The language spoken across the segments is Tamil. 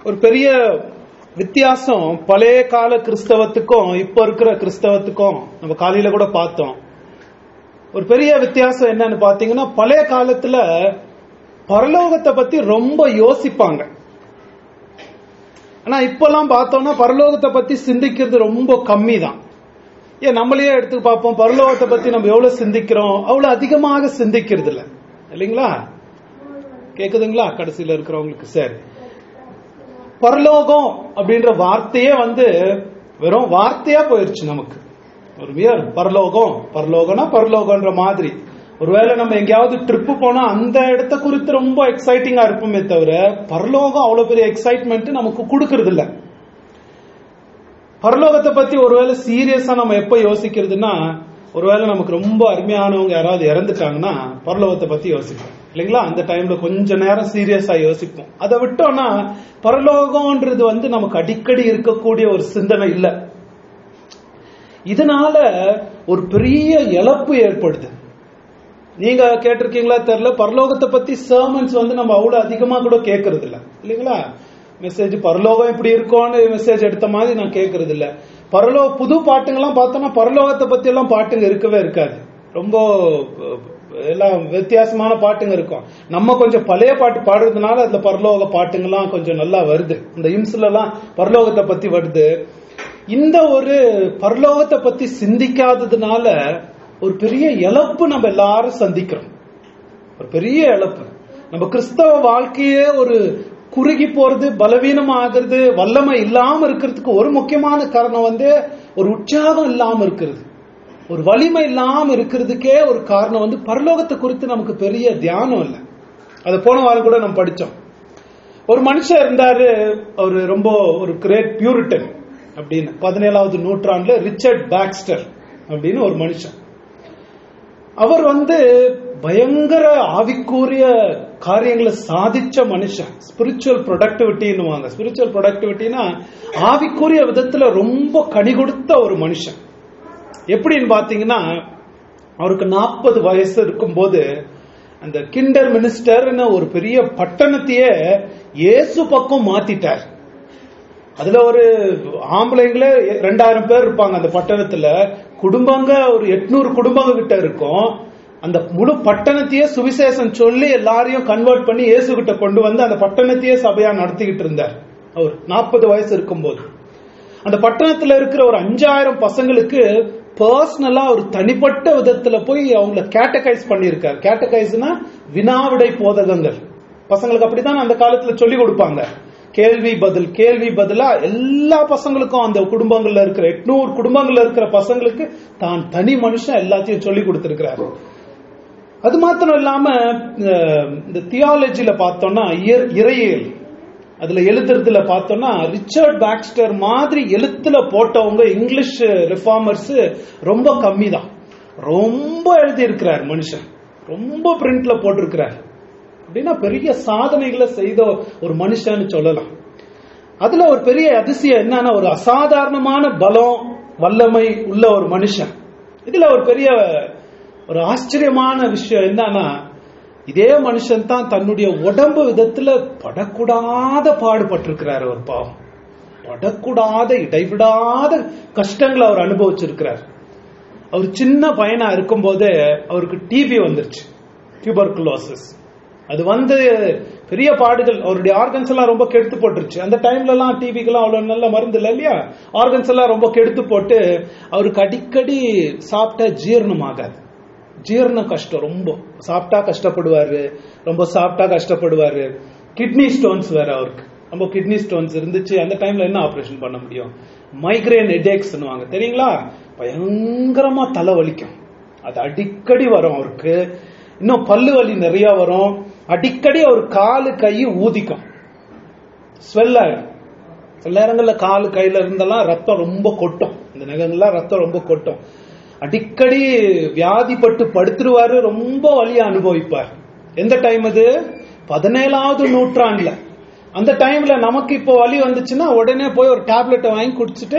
ஒரு பெரிய வித்தியாசம் பழைய கால கிறிஸ்தவத்துக்கும் இப்ப இருக்கிற கிறிஸ்தவத்துக்கும் நம்ம காலையில கூட பார்த்தோம் ஒரு பெரிய வித்தியாசம் என்னன்னு பாத்தீங்கன்னா பழைய காலத்துல பரலோகத்தை பத்தி ரொம்ப யோசிப்பாங்க ஆனா இப்பெல்லாம் பார்த்தோம்னா பரலோகத்தை பத்தி சிந்திக்கிறது ரொம்ப கம்மி தான் ஏன் நம்மளையே எடுத்து பார்ப்போம் பரலோகத்தை பத்தி நம்ம எவ்வளவு சிந்திக்கிறோம் அவ்வளவு அதிகமாக சிந்திக்கிறது இல்ல இல்லைங்களா கேக்குதுங்களா கடைசியில இருக்கிறவங்களுக்கு சரி பரலோகம் அப்படின்ற வார்த்தையே வந்து வெறும் வார்த்தையா போயிருச்சு நமக்கு ஒரு வியர் பரலோகம் பரலோகம்னா பரலோகன்ற மாதிரி ஒருவேளை நம்ம எங்கேயாவது ட்ரிப்பு போனா அந்த இடத்த குறித்து ரொம்ப எக்ஸைட்டிங்கா இருப்போமே தவிர பரலோகம் அவ்வளவு பெரிய எக்ஸைட்மெண்ட் நமக்கு கொடுக்கறது இல்ல பரலோகத்தை பத்தி ஒருவேளை சீரியஸா நம்ம எப்ப யோசிக்கிறதுனா ஒருவேளை நமக்கு ரொம்ப அருமையானவங்க யாராவது இறந்துட்டாங்கன்னா பரலோகத்தை பத்தி யோசிப்போம் இல்லைங்களா அந்த டைம்ல கொஞ்ச நேரம் சீரியஸா யோசிப்போம் அதை விட்டோம்னா பரலோகம்ன்றது வந்து நமக்கு அடிக்கடி இருக்கக்கூடிய ஒரு சிந்தனை இல்ல இதனால ஒரு பெரிய இழப்பு ஏற்படுது நீங்க கேட்டிருக்கீங்களா தெரியல பரலோகத்தை பத்தி சர்மன்ஸ் வந்து நம்ம அவ்வளவு அதிகமா கூட கேட்கறது இல்ல இல்லைங்களா மெசேஜ் பரலோகம் இப்படி இருக்கும்னு மெசேஜ் எடுத்த மாதிரி நான் கேட்கறது இல்ல பரலோக புது பாட்டுங்கெல்லாம் பார்த்தோம்னா பரலோகத்தை பத்தி எல்லாம் பாட்டுங்க இருக்கவே இருக்காது ரொம்ப அஹ், எல்லாம் வித்தியாசமான பாட்டுங்க இருக்கும் நம்ம கொஞ்சம் பழைய பாட்டு பாடுறதுனால அதுல பரலோக பாட்டுங்கெல்லாம் கொஞ்சம் நல்லா வருது இந்த இம்ஸ்ல எல்லாம் பரலோகத்தை பத்தி வருது இந்த ஒரு பரலோகத்தை பத்தி சிந்திக்காததுனால ஒரு பெரிய இழப்பு நம்ம எல்லாரும் சந்திக்கிறோம் ஒரு பெரிய இழப்பு நம்ம கிறிஸ்தவ வாழ்க்கையே ஒரு குறுகி போறது பலவீனம் ஆகிறது வல்லமை இல்லாம இருக்கிறதுக்கு ஒரு முக்கியமான காரணம் வந்து ஒரு உற்சாகம் இல்லாம இருக்கிறது ஒரு வலிமை இல்லாம இருக்கிறதுக்கே ஒரு காரணம் வந்து பரலோகத்தை குறித்து நமக்கு பெரிய தியானம் இல்லை அதை போன வாரம் கூட நம்ம படிச்சோம் ஒரு மனுஷன் இருந்தாரு அவர் ரொம்ப ஒரு கிரேட் பியூரிட்டன் அப்படின்னு பதினேழாவது நூற்றாண்டுல ரிச்சர்ட் பாக்ஸ்டர் அப்படின்னு ஒரு மனுஷன் அவர் வந்து பயங்கர ஆவிக்கூறிய காரியங்களை சாதிச்ச மனுஷன் ஸ்பிரிச்சுவல் ப்ரொடக்டிவிட்டின்னுவாங்க ஸ்பிரிச்சுவல் ப்ரொடக்டிவிட்டினா ஆவிக்கூறிய விதத்துல ரொம்ப கனி கொடுத்த ஒரு மனுஷன் எப்படின்னு பாத்தீங்கன்னா அவருக்கு நாற்பது வயசு இருக்கும்போது அந்த கிண்டர் மினிஸ்டர்னு ஒரு பெரிய பட்டணத்தையே இயேசு பக்கம் மாத்திட்டார் அதுல ஒரு ஆம்பளைங்களே ரெண்டாயிரம் பேர் இருப்பாங்க அந்த பட்டணத்துல குடும்பங்க ஒரு எட்நூறு குடும்பங்க கிட்ட இருக்கும் அந்த முழு பட்டணத்தையே சுவிசேஷம் சொல்லி எல்லாரையும் கன்வெர்ட் பண்ணி இயேசு கிட்ட கொண்டு வந்து அந்த பட்டணத்தையே சபையா நடத்திக்கிட்டு இருந்தார் அவர் நாற்பது வயசு இருக்கும்போது அந்த பட்டணத்துல இருக்கிற ஒரு அஞ்சாயிரம் பசங்களுக்கு பர்சனலா ஒரு தனிப்பட்ட விதத்துல போய் அவங்கள கேட்டகைஸ் பண்ணியிருக்காரு கேட்டகைஸ்னா வினாவிடை போதகங்கள் பசங்களுக்கு அப்படிதான் அந்த காலத்துல சொல்லி கொடுப்பாங்க கேள்வி பதில் கேள்வி பதிலா எல்லா பசங்களுக்கும் அந்த குடும்பங்கள்ல இருக்கிற எட்நூறு குடும்பங்கள்ல இருக்கிற பசங்களுக்கு தான் தனி மனுஷன் எல்லாத்தையும் சொல்லி கொடுத்திருக்கிறாரு அது மாத்திரம் இல்லாம அஹ், இந்த தியாலஜில பார்த்தோம்னா இயற்- இறையியல் அதுல எழுதுறதுல பார்த்தோம்னா ரிச்சர்ட் பாக்ஸ்டர் மாதிரி எழுத்துல போட்டவங்க இங்கிலீஷ் ரிஃபார்மர்ஸ் ரொம்ப கம்மி தான் ரொம்ப எழுதி இருக்கிறார் மனுஷன் ரொம்ப பிரிண்ட்ல போட்டிருக்கிறார் அப்படின்னா பெரிய சாதனைகளை செய்த ஒரு மனுஷன்னு சொல்லலாம் அதுல ஒரு பெரிய அதிசயம் என்னன்னா ஒரு அசாதாரணமான பலம் வல்லமை உள்ள ஒரு மனுஷன் இதுல ஒரு பெரிய ஒரு ஆச்சரியமான விஷயம் என்னன்னா இதே மனுஷன் தான் தன்னுடைய உடம்பு விதத்துல படக்கூடாத பாடுபட்டிருக்கிறார் ஒரு பாவம் படக்கூடாத இடைவிடாத கஷ்டங்களை அவர் அனுபவிச்சிருக்கிறார் அவர் சின்ன பையனா இருக்கும்போதே அவருக்கு டிபி வந்துருச்சு டியூபர்குலோசிஸ் அது வந்து பெரிய பாடுகள் அவருடைய ஆர்கன்ஸ் எல்லாம் ரொம்ப கெடுத்து போட்டுருச்சு அந்த டைம்ல எல்லாம் டிபிக்கெல்லாம் அவ்வளவு நல்ல மருந்து இல்லை இல்லையா ஆர்கன்ஸ் எல்லாம் ரொம்ப கெடுத்து போட்டு அவருக்கு அடிக்கடி சாப்பிட்டா ஜீரணம் ஆகாது ஜீரண கஷ்டம் ரொம்ப சாப்பிட்டா கஷ்டப்படுவாரு ரொம்ப சாப்பிட்டா கஷ்டப்படுவாரு கிட்னி ஸ்டோன்ஸ் வேற அவருக்கு ரொம்ப கிட்னி ஸ்டோன்ஸ் இருந்துச்சு அந்த டைம்ல என்ன ஆபரேஷன் பண்ண முடியும் மைக்ரேன் ஹெடேக்ஸ் தெரியுங்களா பயங்கரமா தலை வலிக்கும் அது அடிக்கடி வரும் அவருக்கு இன்னும் பல்லு வலி நிறைய வரும் அடிக்கடி அவர் காலு கை ஊதிக்கும் ஸ்வெல் ஆயிடும் சில நேரங்கள்ல காலு கையில இருந்தெல்லாம் ரத்தம் ரொம்ப கொட்டும் இந்த நகங்கள்லாம் ரத்தம் ரொம்ப கொட்டும் அடிக்கடி வியாதிப்பட்டு படுத்துருவாரு ரொம்ப வலியை அனுபவிப்பார் எந்த டைம் அது பதினேழாவது நூற்றாண்டுல அந்த டைம்ல நமக்கு இப்போ வலி வந்துச்சுன்னா உடனே போய் ஒரு டேப்லெட்டை வாங்கி குடிச்சிட்டு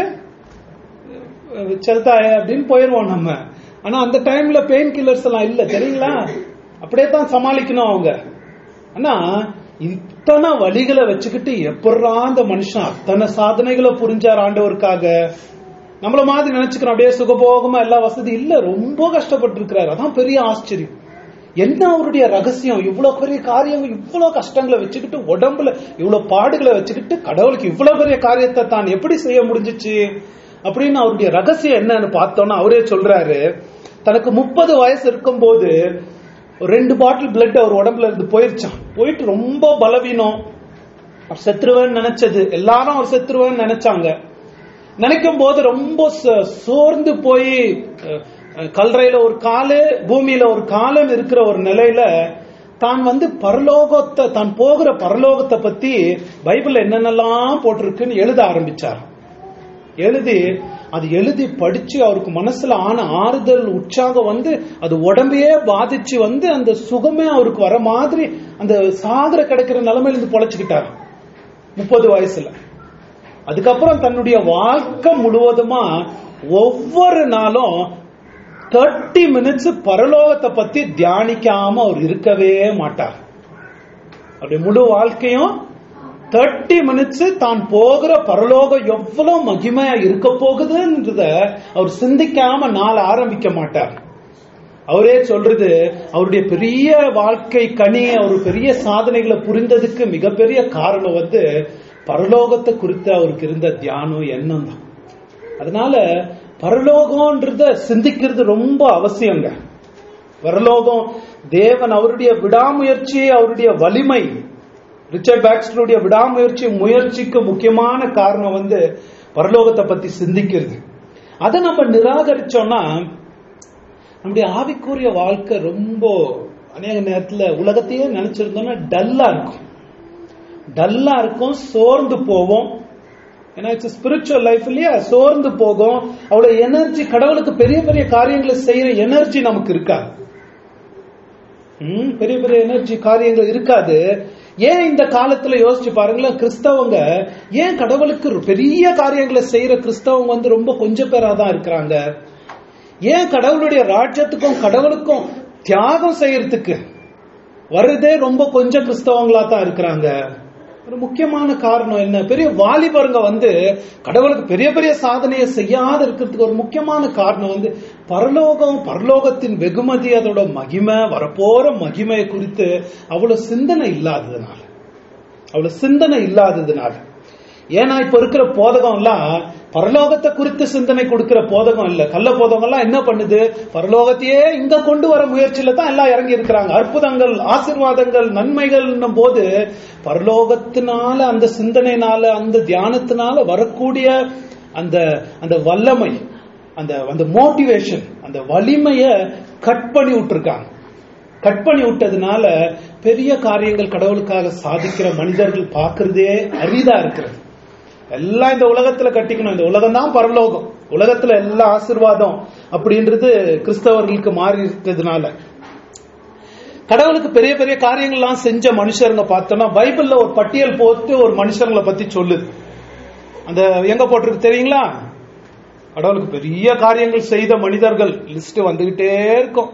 செலுத்தாய அப்படின்னு போயிருவோம் நம்ம ஆனா அந்த டைம்ல பெயின் கில்லர்ஸ் எல்லாம் இல்ல தெரியுங்களா அப்படியே தான் சமாளிக்கணும் அவங்க ஆனா இது இத்தனை வழிகளை வச்சுக்கிட்டு எப்படா அந்த மனுஷன் அத்தனை சாதனைகளை புரிஞ்சார் ஆண்டவருக்காக நம்மள மாதிரி நினைச்சுக்கிறோம் அப்படியே சுகபோகமா எல்லா வசதி இல்ல ரொம்ப கஷ்டப்பட்டு இருக்கிறாரு அதான் பெரிய ஆச்சரியம் என்ன அவருடைய ரகசியம் இவ்வளவு பெரிய காரியங்கள் இவ்வளவு கஷ்டங்களை வச்சுக்கிட்டு உடம்புல இவ்வளவு பாடுகளை வச்சுக்கிட்டு கடவுளுக்கு இவ்வளவு பெரிய காரியத்தை தான் எப்படி செய்ய முடிஞ்சிச்சு அப்படின்னு அவருடைய ரகசியம் என்னன்னு பார்த்தோம்னா அவரே சொல்றாரு தனக்கு முப்பது வயசு இருக்கும்போது ஒரு ரெண்டு பாட்டில் பிளட் அவர் உடம்புல இருந்து போயிருச்சான் போயிட்டு ரொம்ப பலவீனம் அவர் செத்துருவேன்னு நினைச்சது எல்லாரும் அவர் செத்துருவேன்னு நினைச்சாங்க நினைக்கும் போது ரொம்ப ச- சோர்ந்து போய் அஹ், அஹ், கல்லறையில ஒரு காலு பூமியில ஒரு காலம் இருக்கிற ஒரு நிலையில தான் வந்து பரலோகத்தை தான் போகிற பரலோகத்தை பத்தி பைபிள்ல என்னென்னலாம் போட்டிருக்குன்னு எழுத ஆரம்பிச்சார் எழுதி அது எழுதி படிச்சு அவருக்கு மனசுல ஆன ஆறுதல் உற்சாகம் வந்து அது உடம்பையே பாதிச்சு வந்து அந்த சுகமே அவருக்கு வர மாதிரி அந்த சாகர கிடைக்கிற நிலைமையில இருந்து பொழைச்சுக்கிட்டார் முப்பது வயசுல அதுக்கப்புறம் தன்னுடைய வாழ்க்கை முழுவதுமா ஒவ்வொரு நாளும் தேர்ட்டி மினிட்ஸ் பரலோகத்தை பத்தி தியானிக்காம அவர் இருக்கவே மாட்டார் அப்படி முழு வாழ்க்கையும் தேர்ட்டி மினிட்ஸ் தான் போகிற பரலோகம் எவ்வளவு மகிமையா இருக்க போகுதுன்றத அவர் சிந்திக்காம நாள் ஆரம்பிக்க மாட்டார் அவரே சொல்றது அவருடைய பெரிய வாழ்க்கை கனி அவர் பெரிய சாதனைகளை புரிந்ததுக்கு மிகப்பெரிய காரணம் வந்து பரலோகத்தை குறித்து அவருக்கு இருந்த தியானம் எண்ணம் தான் அதனால பரலோகம்ன்றத சிந்திக்கிறது ரொம்ப அவசியங்க பரலோகம் தேவன் அவருடைய விடாமுயற்சி அவருடைய வலிமை ரிச்சர்ட் பேக்ஸ்டருடைய விடாமுயற்சி முயற்சிக்கு முக்கியமான காரணம் வந்து பரலோகத்தை பத்தி சிந்திக்கிறது அதை நம்ம நிராகரிச்சோம்னா நம்முடைய ஆவிக்குரிய வாழ்க்கை ரொம்ப அநேக நேரத்துல உலகத்தையே நினைச்சிருந்தோம்னா டல்லா இருக்கும் டல்லா இருக்கும் சோர்ந்து போவோம் ஏன்னா இட்ஸ் ஸ்பிரிச்சுவல் லைஃப் இல்லையா சோர்ந்து போகும் அவ்வளவு எனர்ஜி கடவுளுக்கு பெரிய பெரிய காரியங்களை செய்யற எனர்ஜி நமக்கு இருக்காது ம், பெரிய பெரிய எனர்ஜி காரியங்கள் இருக்காது ஏன் இந்த காலத்துல யோசிச்சு பாருங்களேன் கிறிஸ்தவங்க ஏன் கடவுளுக்கு ஒரு பெரிய காரியங்களை செய்யற கிறிஸ்தவங்க வந்து ரொம்ப கொஞ்ச பேரா தான் இருக்கிறாங்க ஏன் கடவுளுடைய ராஜ்யத்துக்கும் கடவுளுக்கும் தியாகம் செய்யறதுக்கு வர்றதே ரொம்ப கொஞ்சம் கிறிஸ்தவங்களா தான் இருக்கிறாங்க ஒரு முக்கியமான காரணம் என்ன பெரிய வாலிபருங்க வந்து கடவுளுக்கு பெரிய பெரிய சாதனையை செய்யாத இருக்கிறதுக்கு ஒரு முக்கியமான காரணம் வந்து பரலோகம் பரலோகத்தின் வெகுமதி அதோட மகிமை வரப்போற மகிமையை குறித்து அவ்வளவு சிந்தனை இல்லாததுனால அவ்வளவு சிந்தனை இல்லாததுனால ஏன்னா இப்ப இருக்கிற போதகம் எல்லாம் பரலோகத்தை குறித்து சிந்தனை கொடுக்கிற போதகம் இல்ல கள்ள போதகம் எல்லாம் என்ன பண்ணுது பரலோகத்தையே இங்க கொண்டு வர முயற்சியில தான் எல்லாம் இறங்கி இருக்கிறாங்க அற்புதங்கள் ஆசிர்வாதங்கள் நன்மைகள் போது பரலோகத்தினால அந்த சிந்தனைனால அந்த தியானத்தினால வரக்கூடிய அந்த அந்த வல்லமை அந்த அந்த மோட்டிவேஷன் அந்த வலிமைய கட் பண்ணி விட்டுருக்காங்க கட் பண்ணி விட்டதுனால பெரிய காரியங்கள் கடவுளுக்காக சாதிக்கிற மனிதர்கள் பார்க்கறதே அரிதா இருக்கிறது எல்லாம் இந்த உலகத்துல கட்டிக்கணும் இந்த உலகம் தான் பரலோகம் உலகத்துல எல்லா ஆசிர்வாதம் அப்படின்றது கிறிஸ்தவர்களுக்கு மாறி இருக்கிறதுனால கடவுளுக்கு பெரிய பெரிய காரியங்கள்லாம் செஞ்ச மனுஷருங்க பார்த்தோம்னா பைபிள்ல ஒரு பட்டியல் போட்டு ஒரு மனுஷங்களை பத்தி சொல்லுது அந்த எங்க போட்டிருக்கு தெரியுங்களா கடவுளுக்கு பெரிய காரியங்கள் செய்த மனிதர்கள் லிஸ்ட் வந்துகிட்டே இருக்கும்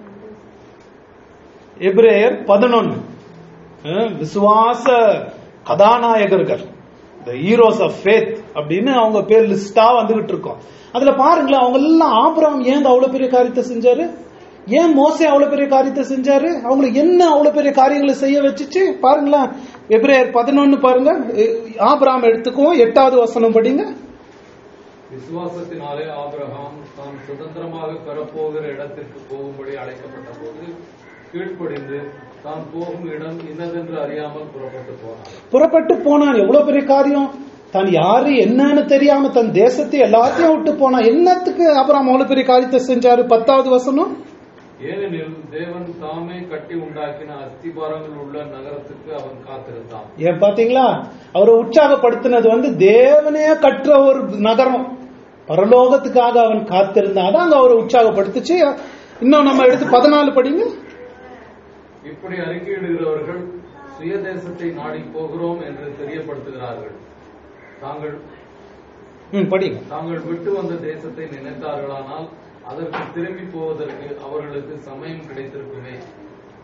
எபிரேயர் பதினொன்னு விசுவாச கதாநாயகர்கள் த ஹீரோஸ் ஆஃப் ஃபேத் அப்படின்னு அவங்க பேர் லிஸ்டா வந்துகிட்டு இருக்கோம் அதுல பாருங்களேன் அவங்க எல்லாம் ஆபரம் ஏன் அவ்வளவு பெரிய காரியத்தை செஞ்சாரு ஏன் மோசே அவ்வளவு பெரிய காரியத்தை செஞ்சாரு அவங்களுக்கு என்ன அவ்வளவு பெரிய காரியங்களை செய்ய வச்சுச்சு பாருங்களேன் எபிரேயர் பதினொன்னு பாருங்க ஆபிராம் எடுத்துக்குவோம் எட்டாவது வசனம் படிங்க விசுவாசத்தினாலே ஆபிரகாம் தான் சுதந்திரமாக பெறப்போகிற இடத்திற்கு போகும்படி அழைக்கப்பட்ட போது கீழ்ப்படிந்து தான் போகும் இடம் இன்னதென்று அறியாமல் புறப்பட்டு போனார் புறப்பட்டு போனான் எவ்வளவு பெரிய காரியம் தான் யாரு என்னன்னு தெரியாம தன் தேசத்தை எல்லாத்தையும் விட்டு போனான் என்னத்துக்கு அப்புறம் அவ்வளவு பெரிய காரியத்தை செஞ்சாரு பத்தாவது வசனம் ஏனெனில் தேவன் தாமே கட்டி உண்டாக்கின அஸ்திபாரங்கள் உள்ள நகரத்துக்கு அவன் காத்திருந்தான் ஏன் பாத்தீங்களா அவரை உற்சாகப்படுத்தினது வந்து தேவனே கற்ற ஒரு நகரம் பரலோகத்துக்காக அவன் காத்திருந்தான் அதான் அங்க அவரை உற்சாகப்படுத்துச்சு இன்னும் நம்ம எடுத்து பதினாலு படிங்க இப்படி அறிக்கையிடுகிறவர்கள் சுய தேசத்தை நாடி போகிறோம் என்று தெரியப்படுத்துகிறார்கள் தாங்கள் ம் படிங்க தாங்கள் விட்டு வந்த தேசத்தை நினைத்தார்களானால் அதற்கு திரும்பி போவதற்கு அவர்களுக்கு சமயம் கிடைத்திருக்குமே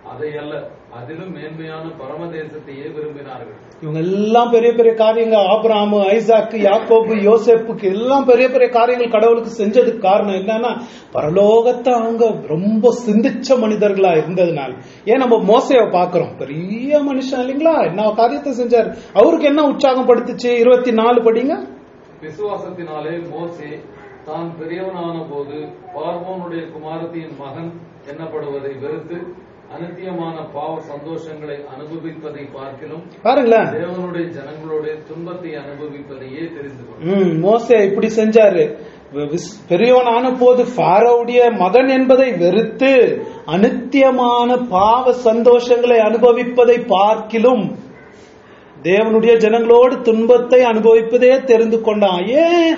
அதை அல்ல அதிலும் மேன்மையான பரமதேசத்தையே விரும்பினார்கள் இவங்க எல்லாம் பெரிய பெரிய காரியங்கள் ஆபிரகாம் ஐசாக்கு யாக்கோபு யோசேப்புக்கு எல்லாம் பெரிய பெரிய காரியங்கள் கடவுளுக்கு செஞ்சதுக்கு காரணம் என்னன்னா பரலோகத்தை அவங்க ரொம்ப சிந்திச்ச மனிதர்களா இருந்ததுனால ஏன் நம்ம மோசைய பாக்குறோம் பெரிய மனுஷன் இல்லைங்களா என்ன காரியத்தை செஞ்சார் அவருக்கு என்ன உற்சாகம் படுத்துச்சு இருபத்தி நாலு படிங்க விசுவாசத்தினாலே மோசே தான் பெரியவனான போது பார்வோனுடைய குமாரத்தியின் மகன் எண்ணப்படுவதை வெறுத்து அனித்தியமான பாவ சந்தோஷங்களை அனுபவிப்பதை பார்க்கிலும் பாருங்களேன் தேவனுடைய ஜனங்களோட துன்பத்தை அனுபவிப்பதையே தெரிந்து கொண்டார் ம் மோசே இப்படி செஞ்சாரு விஸ்- பெரியவன் ஆன போது ஃபாரோவுடைய மகன் என்பதை வெறுத்து அனித்தியமான பாவ சந்தோஷங்களை அனுபவிப்பதை பார்க்கிலும் தேவனுடைய ஜனங்களோடு துன்பத்தை அனுபவிப்பதே தெரிந்து கொண்டான் ஏன்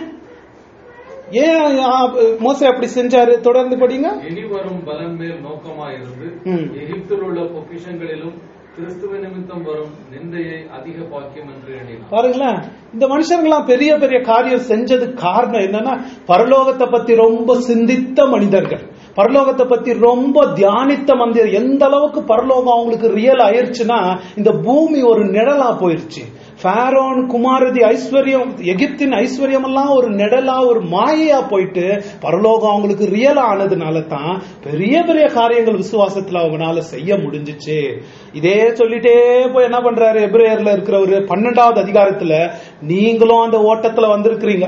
ஏன் ஆ, மோசே அப்படி செஞ்சாரு தொடர்ந்து படிங்க இனி வரும் பலன் மேல் நோக்கமாயிருந்து ம். எகிப்தில் உள்ள பொக்கிஷங்களிலும் கிறிஸ்துவ நிமித்தம் வரும் நிந்தையை அதிக பாக்கியம் என்று எண்ணினார் பாருங்களேன் இந்த மனுஷங்களாம் பெரிய பெரிய காரியம் செஞ்சதுக்கு காரணம் என்னன்னா பரலோகத்தை பத்தி ரொம்ப சிந்தித்த மனிதர்கள் பரலோகத்தை பத்தி ரொம்ப தியானித்த மனிதர் எந்த அளவுக்கு பரலோகம் அவங்களுக்கு ரியல் ஆயிருச்சுன்னா இந்த பூமி ஒரு நிழலா போயிருச்சு ஃபேரோன் குமாரதி ஐஸ்வர்யம் எகிப்தின் ஐஸ்வர்யம் எல்லாம் ஒரு நிழலா ஒரு மாயையா போயிட்டு பரலோகம் அவங்களுக்கு ரியலா ஆனதுனால தான் பெரிய பெரிய காரியங்கள் விசுவாசத்துல அவங்களால செய்ய முடிஞ்சுச்சு இதே சொல்லிட்டே போய் என்ன பண்றாரு எப்ரேயர்ல இருக்கிற ஒரு பன்னெண்டாவது அதிகாரத்துல நீங்களும் அந்த ஓட்டத்துல வந்திருக்கிறீங்க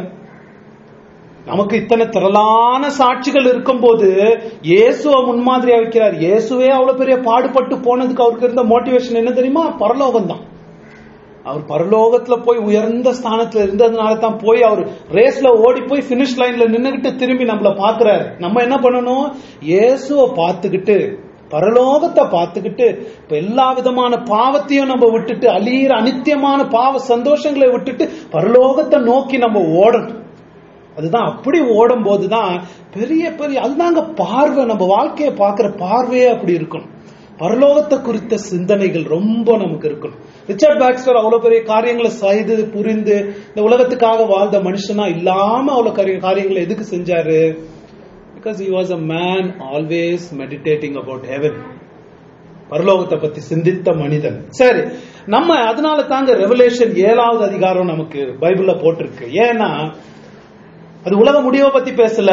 நமக்கு இத்தனை திரளான சாட்சிகள் இருக்கும்போது இயேசுவை முன்மாதிரியா வைக்கிறார் இயேசுவே அவ்வளவு பெரிய பாடுபட்டு போனதுக்கு அவருக்கு இருந்த மோட்டிவேஷன் என்ன தெரியுமா பரலோகம் தான் அவர் பரலோகத்துல போய் உயர்ந்த ஸ்தானத்துல இருந்ததுனால தான் போய் அவர் ரேஸ்ல ஓடி போய் பினிஷ் லைன்ல நின்னுகிட்டு திரும்பி நம்மள பாக்குறாரு நம்ம என்ன பண்ணணும் இயேசுவை பார்த்துக்கிட்டு பரலோகத்தை பார்த்துக்கிட்டு இப்ப எல்லா விதமான பாவத்தையும் நம்ம விட்டுட்டு அழியிற அனித்தியமான பாவ சந்தோஷங்களை விட்டுட்டு பரலோகத்தை நோக்கி நம்ம ஓடணும் அதுதான் அப்படி ஓடும் போதுதான் பெரிய பெரிய அதுதாங்க பார்வை நம்ம வாழ்க்கையை பார்க்கிற பார்வையே அப்படி இருக்கணும் பரலோகத்தை குறித்த சிந்தனைகள் ரொம்ப நமக்கு இருக்கணும் ரிச்சர்ட் பாக்ஸ்டர் அவ்வளவு பெரிய காரியங்களை செய்து புரிந்து இந்த உலகத்துக்காக வாழ்ந்த மனுஷனா இல்லாம அவ்வளவு கரிய- காரியங்களை எதுக்கு செஞ்சாரு because he was a man always meditating about heaven பரலோகத்தை பத்தி சிந்தித்த மனிதன் சரி நம்ம அதனால தாங்க ரெவலேஷன் ஏழாவது அதிகாரம் நமக்கு பைபிள்ல போட்டிருக்கு ஏன்னா அது உலக முடிவை பத்தி பேசல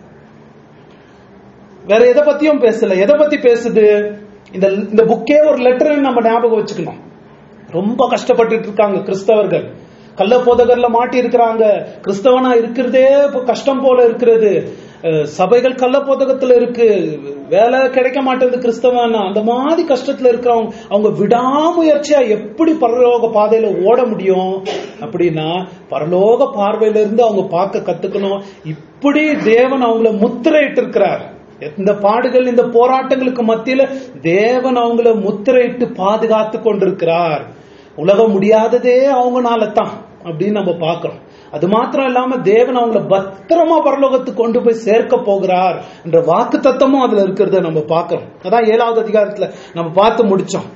வேற எதை பத்தியும் பேசல எதை பத்தி பேசுது இந்த இந்த புக்கே ஒரு லெட்டர் நம்ம ஞாபகம் வச்சுக்கணும் ரொம்ப கஷ்டப்பட்டுட்டு இருக்காங்க கிறிஸ்தவர்கள் கள்ள போதகர்ல மாட்டி இருக்கிறாங்க கிறிஸ்தவனா இருக்கிறதே இப்ப கஷ்டம் போல இருக்கிறது அஹ், சபைகள் கள்ள போதகத்துல இருக்கு வேலை கிடைக்க மாட்டேங்குது கிறிஸ்தவனா அந்த மாதிரி கஷ்டத்துல இருக்கிறவங்க அவங்க விடாமுயற்சியா எப்படி பரலோக பாதையில ஓட முடியும் அப்படின்னா பரலோக பார்வையில இருந்து அவங்க பார்க்க கத்துக்கணும் இப்படி தேவன் அவங்கள முத்திரையிட்டு இருக்கிறார் இந்த பாடுகள் இந்த போராட்டங்களுக்கு மத்தியில தேவன் அவங்கள முத்திரையிட்டு பாதுகாத்து கொண்டிருக்கிறார் உலகம் முடியாததே அவங்கனால தான் அப்படின்னு நம்ம பார்க்கிறோம் அது மாத்திரம் இல்லாம தேவன் அவங்கள பத்திரமா பரலோகத்துக்கு கொண்டு போய் சேர்க்க போகிறார் என்ற வாக்கு தத்தமும் அதுல இருக்கிறத நம்ம பார்க்கிறோம் அதான் ஏழாவது அதிகாரத்துல நம்ம பார்த்து முடிச்சோம்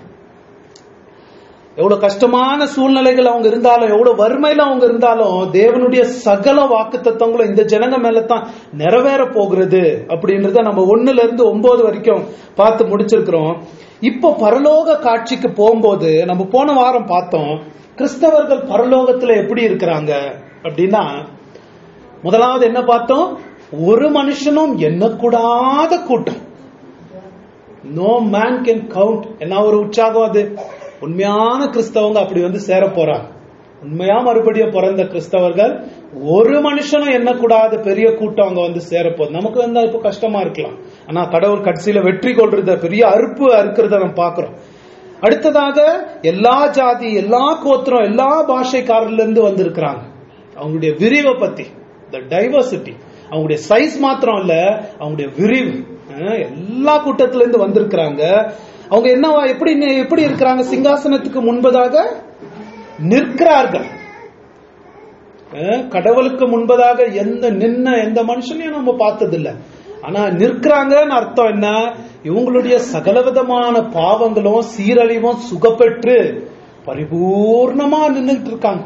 எவ்வளவு கஷ்டமான சூழ்நிலைகள் அவங்க இருந்தாலும் எவ்வளவு வறுமையில அவங்க இருந்தாலும் தேவனுடைய சகல வாக்கு தத்துவங்களும் இந்த ஜனங்க மேல தான் நிறைவேற போகிறது அப்படின்றத நம்ம ஒண்ணுல இருந்து ஒன்பது வரைக்கும் பார்த்து முடிச்சிருக்கிறோம் இப்போ பரலோக காட்சிக்கு போகும்போது நம்ம போன வாரம் பார்த்தோம் கிறிஸ்தவர்கள் பரலோகத்துல எப்படி இருக்கிறாங்க அப்படின்னா முதலாவது என்ன பார்த்தோம் ஒரு மனுஷனும் எண்ணக்கூடாத கூட்டம் நோ மேன் கேன் கவுண்ட் என்ன ஒரு உற்சாகம் அது உண்மையான கிறிஸ்தவங்க அப்படி வந்து சேர போறாங்க உண்மையா மறுபடியும் பிறந்த கிறிஸ்தவர்கள் ஒரு மனுஷனும் எண்ணக்கூடாத பெரிய கூட்டம் அங்க வந்து சேரப்போகுது நமக்கு வந்து இப்ப கஷ்டமா இருக்கலாம் ஆனா கடவுள் கடைசியில வெற்றி கொள்றத பெரிய அறுப்பு அறுக்கிறத நம்ம பாக்குறோம் அடுத்ததாக எல்லா ஜாதி எல்லா கோத்திரம் எல்லா பாஷைக்காரர்ல இருந்து வந்திருக்கிறாங்க அவங்களுடைய விரிவை பத்தி த டைவர்சிட்டி அவங்களுடைய சைஸ் மாத்திரம் இல்ல அவங்களுடைய விரிவு அஹ், எல்லா கூட்டத்துல இருந்து வந்திருக்கிறாங்க அவங்க என்னவா எப்படி எப்படி இருக்கிறாங்க சிங்காசனத்துக்கு முன்பதாக நிற்கிறார்கள் அஹ், கடவுளுக்கு முன்பதாக எந்த நின்ன எந்த மனுஷனையும் நம்ம பார்த்ததில்ல ஆனா நிற்கிறாங்கன்னு அர்த்தம் என்ன இவங்களுடைய சகலவிதமான பாவங்களும் சீரழிவும் சுகப்பெற்று பரிபூர்ணமா நின்னுட்டு இருக்காங்க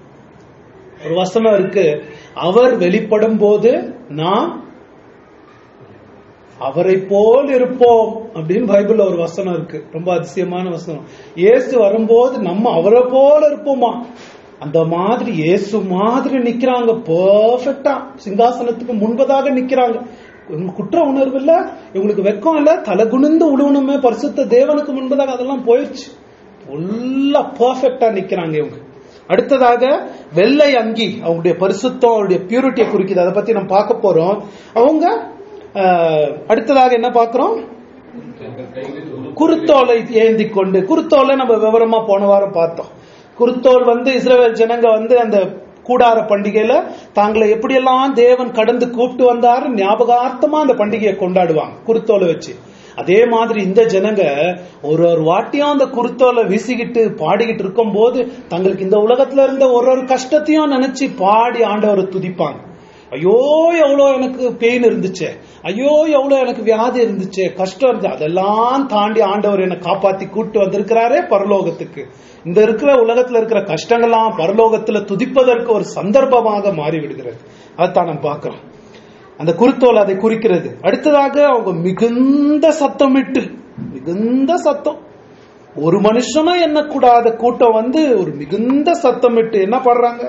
ஒரு வசனம் இருக்கு அவர் வெளிப்படும் போது நாம் அவரை போல் இருப்போம் அப்படின்னு பைபிள்ல ஒரு வசனம் இருக்கு ரொம்ப அதிசயமான வசனம் இயேசு வரும்போது நம்ம அவரை போல இருப்போமா அந்த மாதிரி இயேசு மாதிரி நிக்கிறாங்க பெர்ஃபெக்டா சிங்காசனத்துக்கு முன்பதாக நிக்கிறாங்க உங்களுக்கு குற்ற உணர்வு இல்ல இவங்களுக்கு வெக்கம் இல்ல தலை குனிந்து உழுவணுமே பரிசுத்த தேவனுக்கு முன்பதாக அதெல்லாம் போயிடுச்சு ஃபுல்லா பெர்ஃபெக்டா நிக்கிறாங்க இவங்க அடுத்ததாக வெள்ளை அங்கி அவங்களுடைய பரிசுத்தம் அவருடைய பியூரிட்டியை குறிக்குது அதை பத்தி நம்ம பார்க்க போறோம் அவங்க ஆஹ், அடுத்ததாக என்ன பார்க்கிறோம் எங்கள் கைகளில் ஒரு குருத்தோலை ஏந்தி கொண்டு குருத்தோலை நம்ம விவரமா போன வாரம் பார்த்தோம் குருத்தோல் வந்து இஸ்ரவேல் ஜனங்க வந்து அந்த கூடார பண்டிகையில தாங்களை எப்படியெல்லாம் தேவன் கடந்து கூப்பிட்டு வந்தாரு ஞாபகார்த்தமா அந்த பண்டிகையை கொண்டாடுவாங்க குருத்தோலை வச்சு அதே மாதிரி இந்த ஜனங்க ஒரு ஒரு வாட்டியும் அந்த குருத்தோலை வீசிக்கிட்டு பாடிக்கிட்டு இருக்கும் போது தங்களுக்கு இந்த உலகத்துல இருந்த ஒரு ஒரு கஷ்டத்தையும் நினைச்சு பாடி ஆண்டவரை துதிப்பாங்க ஐயோ எவ்வளோ எனக்கு பெயின் இருந்துச்சு ஐயோ எவ்வளோ எனக்கு வியாதி இருந்துச்சு கஷ்டம் இருந்துச்சு அதெல்லாம் தாண்டி ஆண்டவர் என்னை காப்பாத்தி கூட்டு வந்திருக்கிறாரே பரலோகத்துக்கு இந்த இருக்கிற உலகத்துல இருக்கிற கஷ்டங்கள்லாம் பரலோகத்துல துதிப்பதற்கு ஒரு சந்தர்ப்பமாக மாறி விடுகிறது அதைத்தான் நம்ம பார்க்கிறோம் அந்த குருத்தோல் அதை குறிக்கிறது அடுத்ததாக அவங்க மிகுந்த சத்தமிட்டு மிகுந்த சத்தம் ஒரு மனுஷனும் எண்ணக்கூடாத கூட்டம் வந்து ஒரு மிகுந்த சத்தமிட்டு என்ன பாடுறாங்க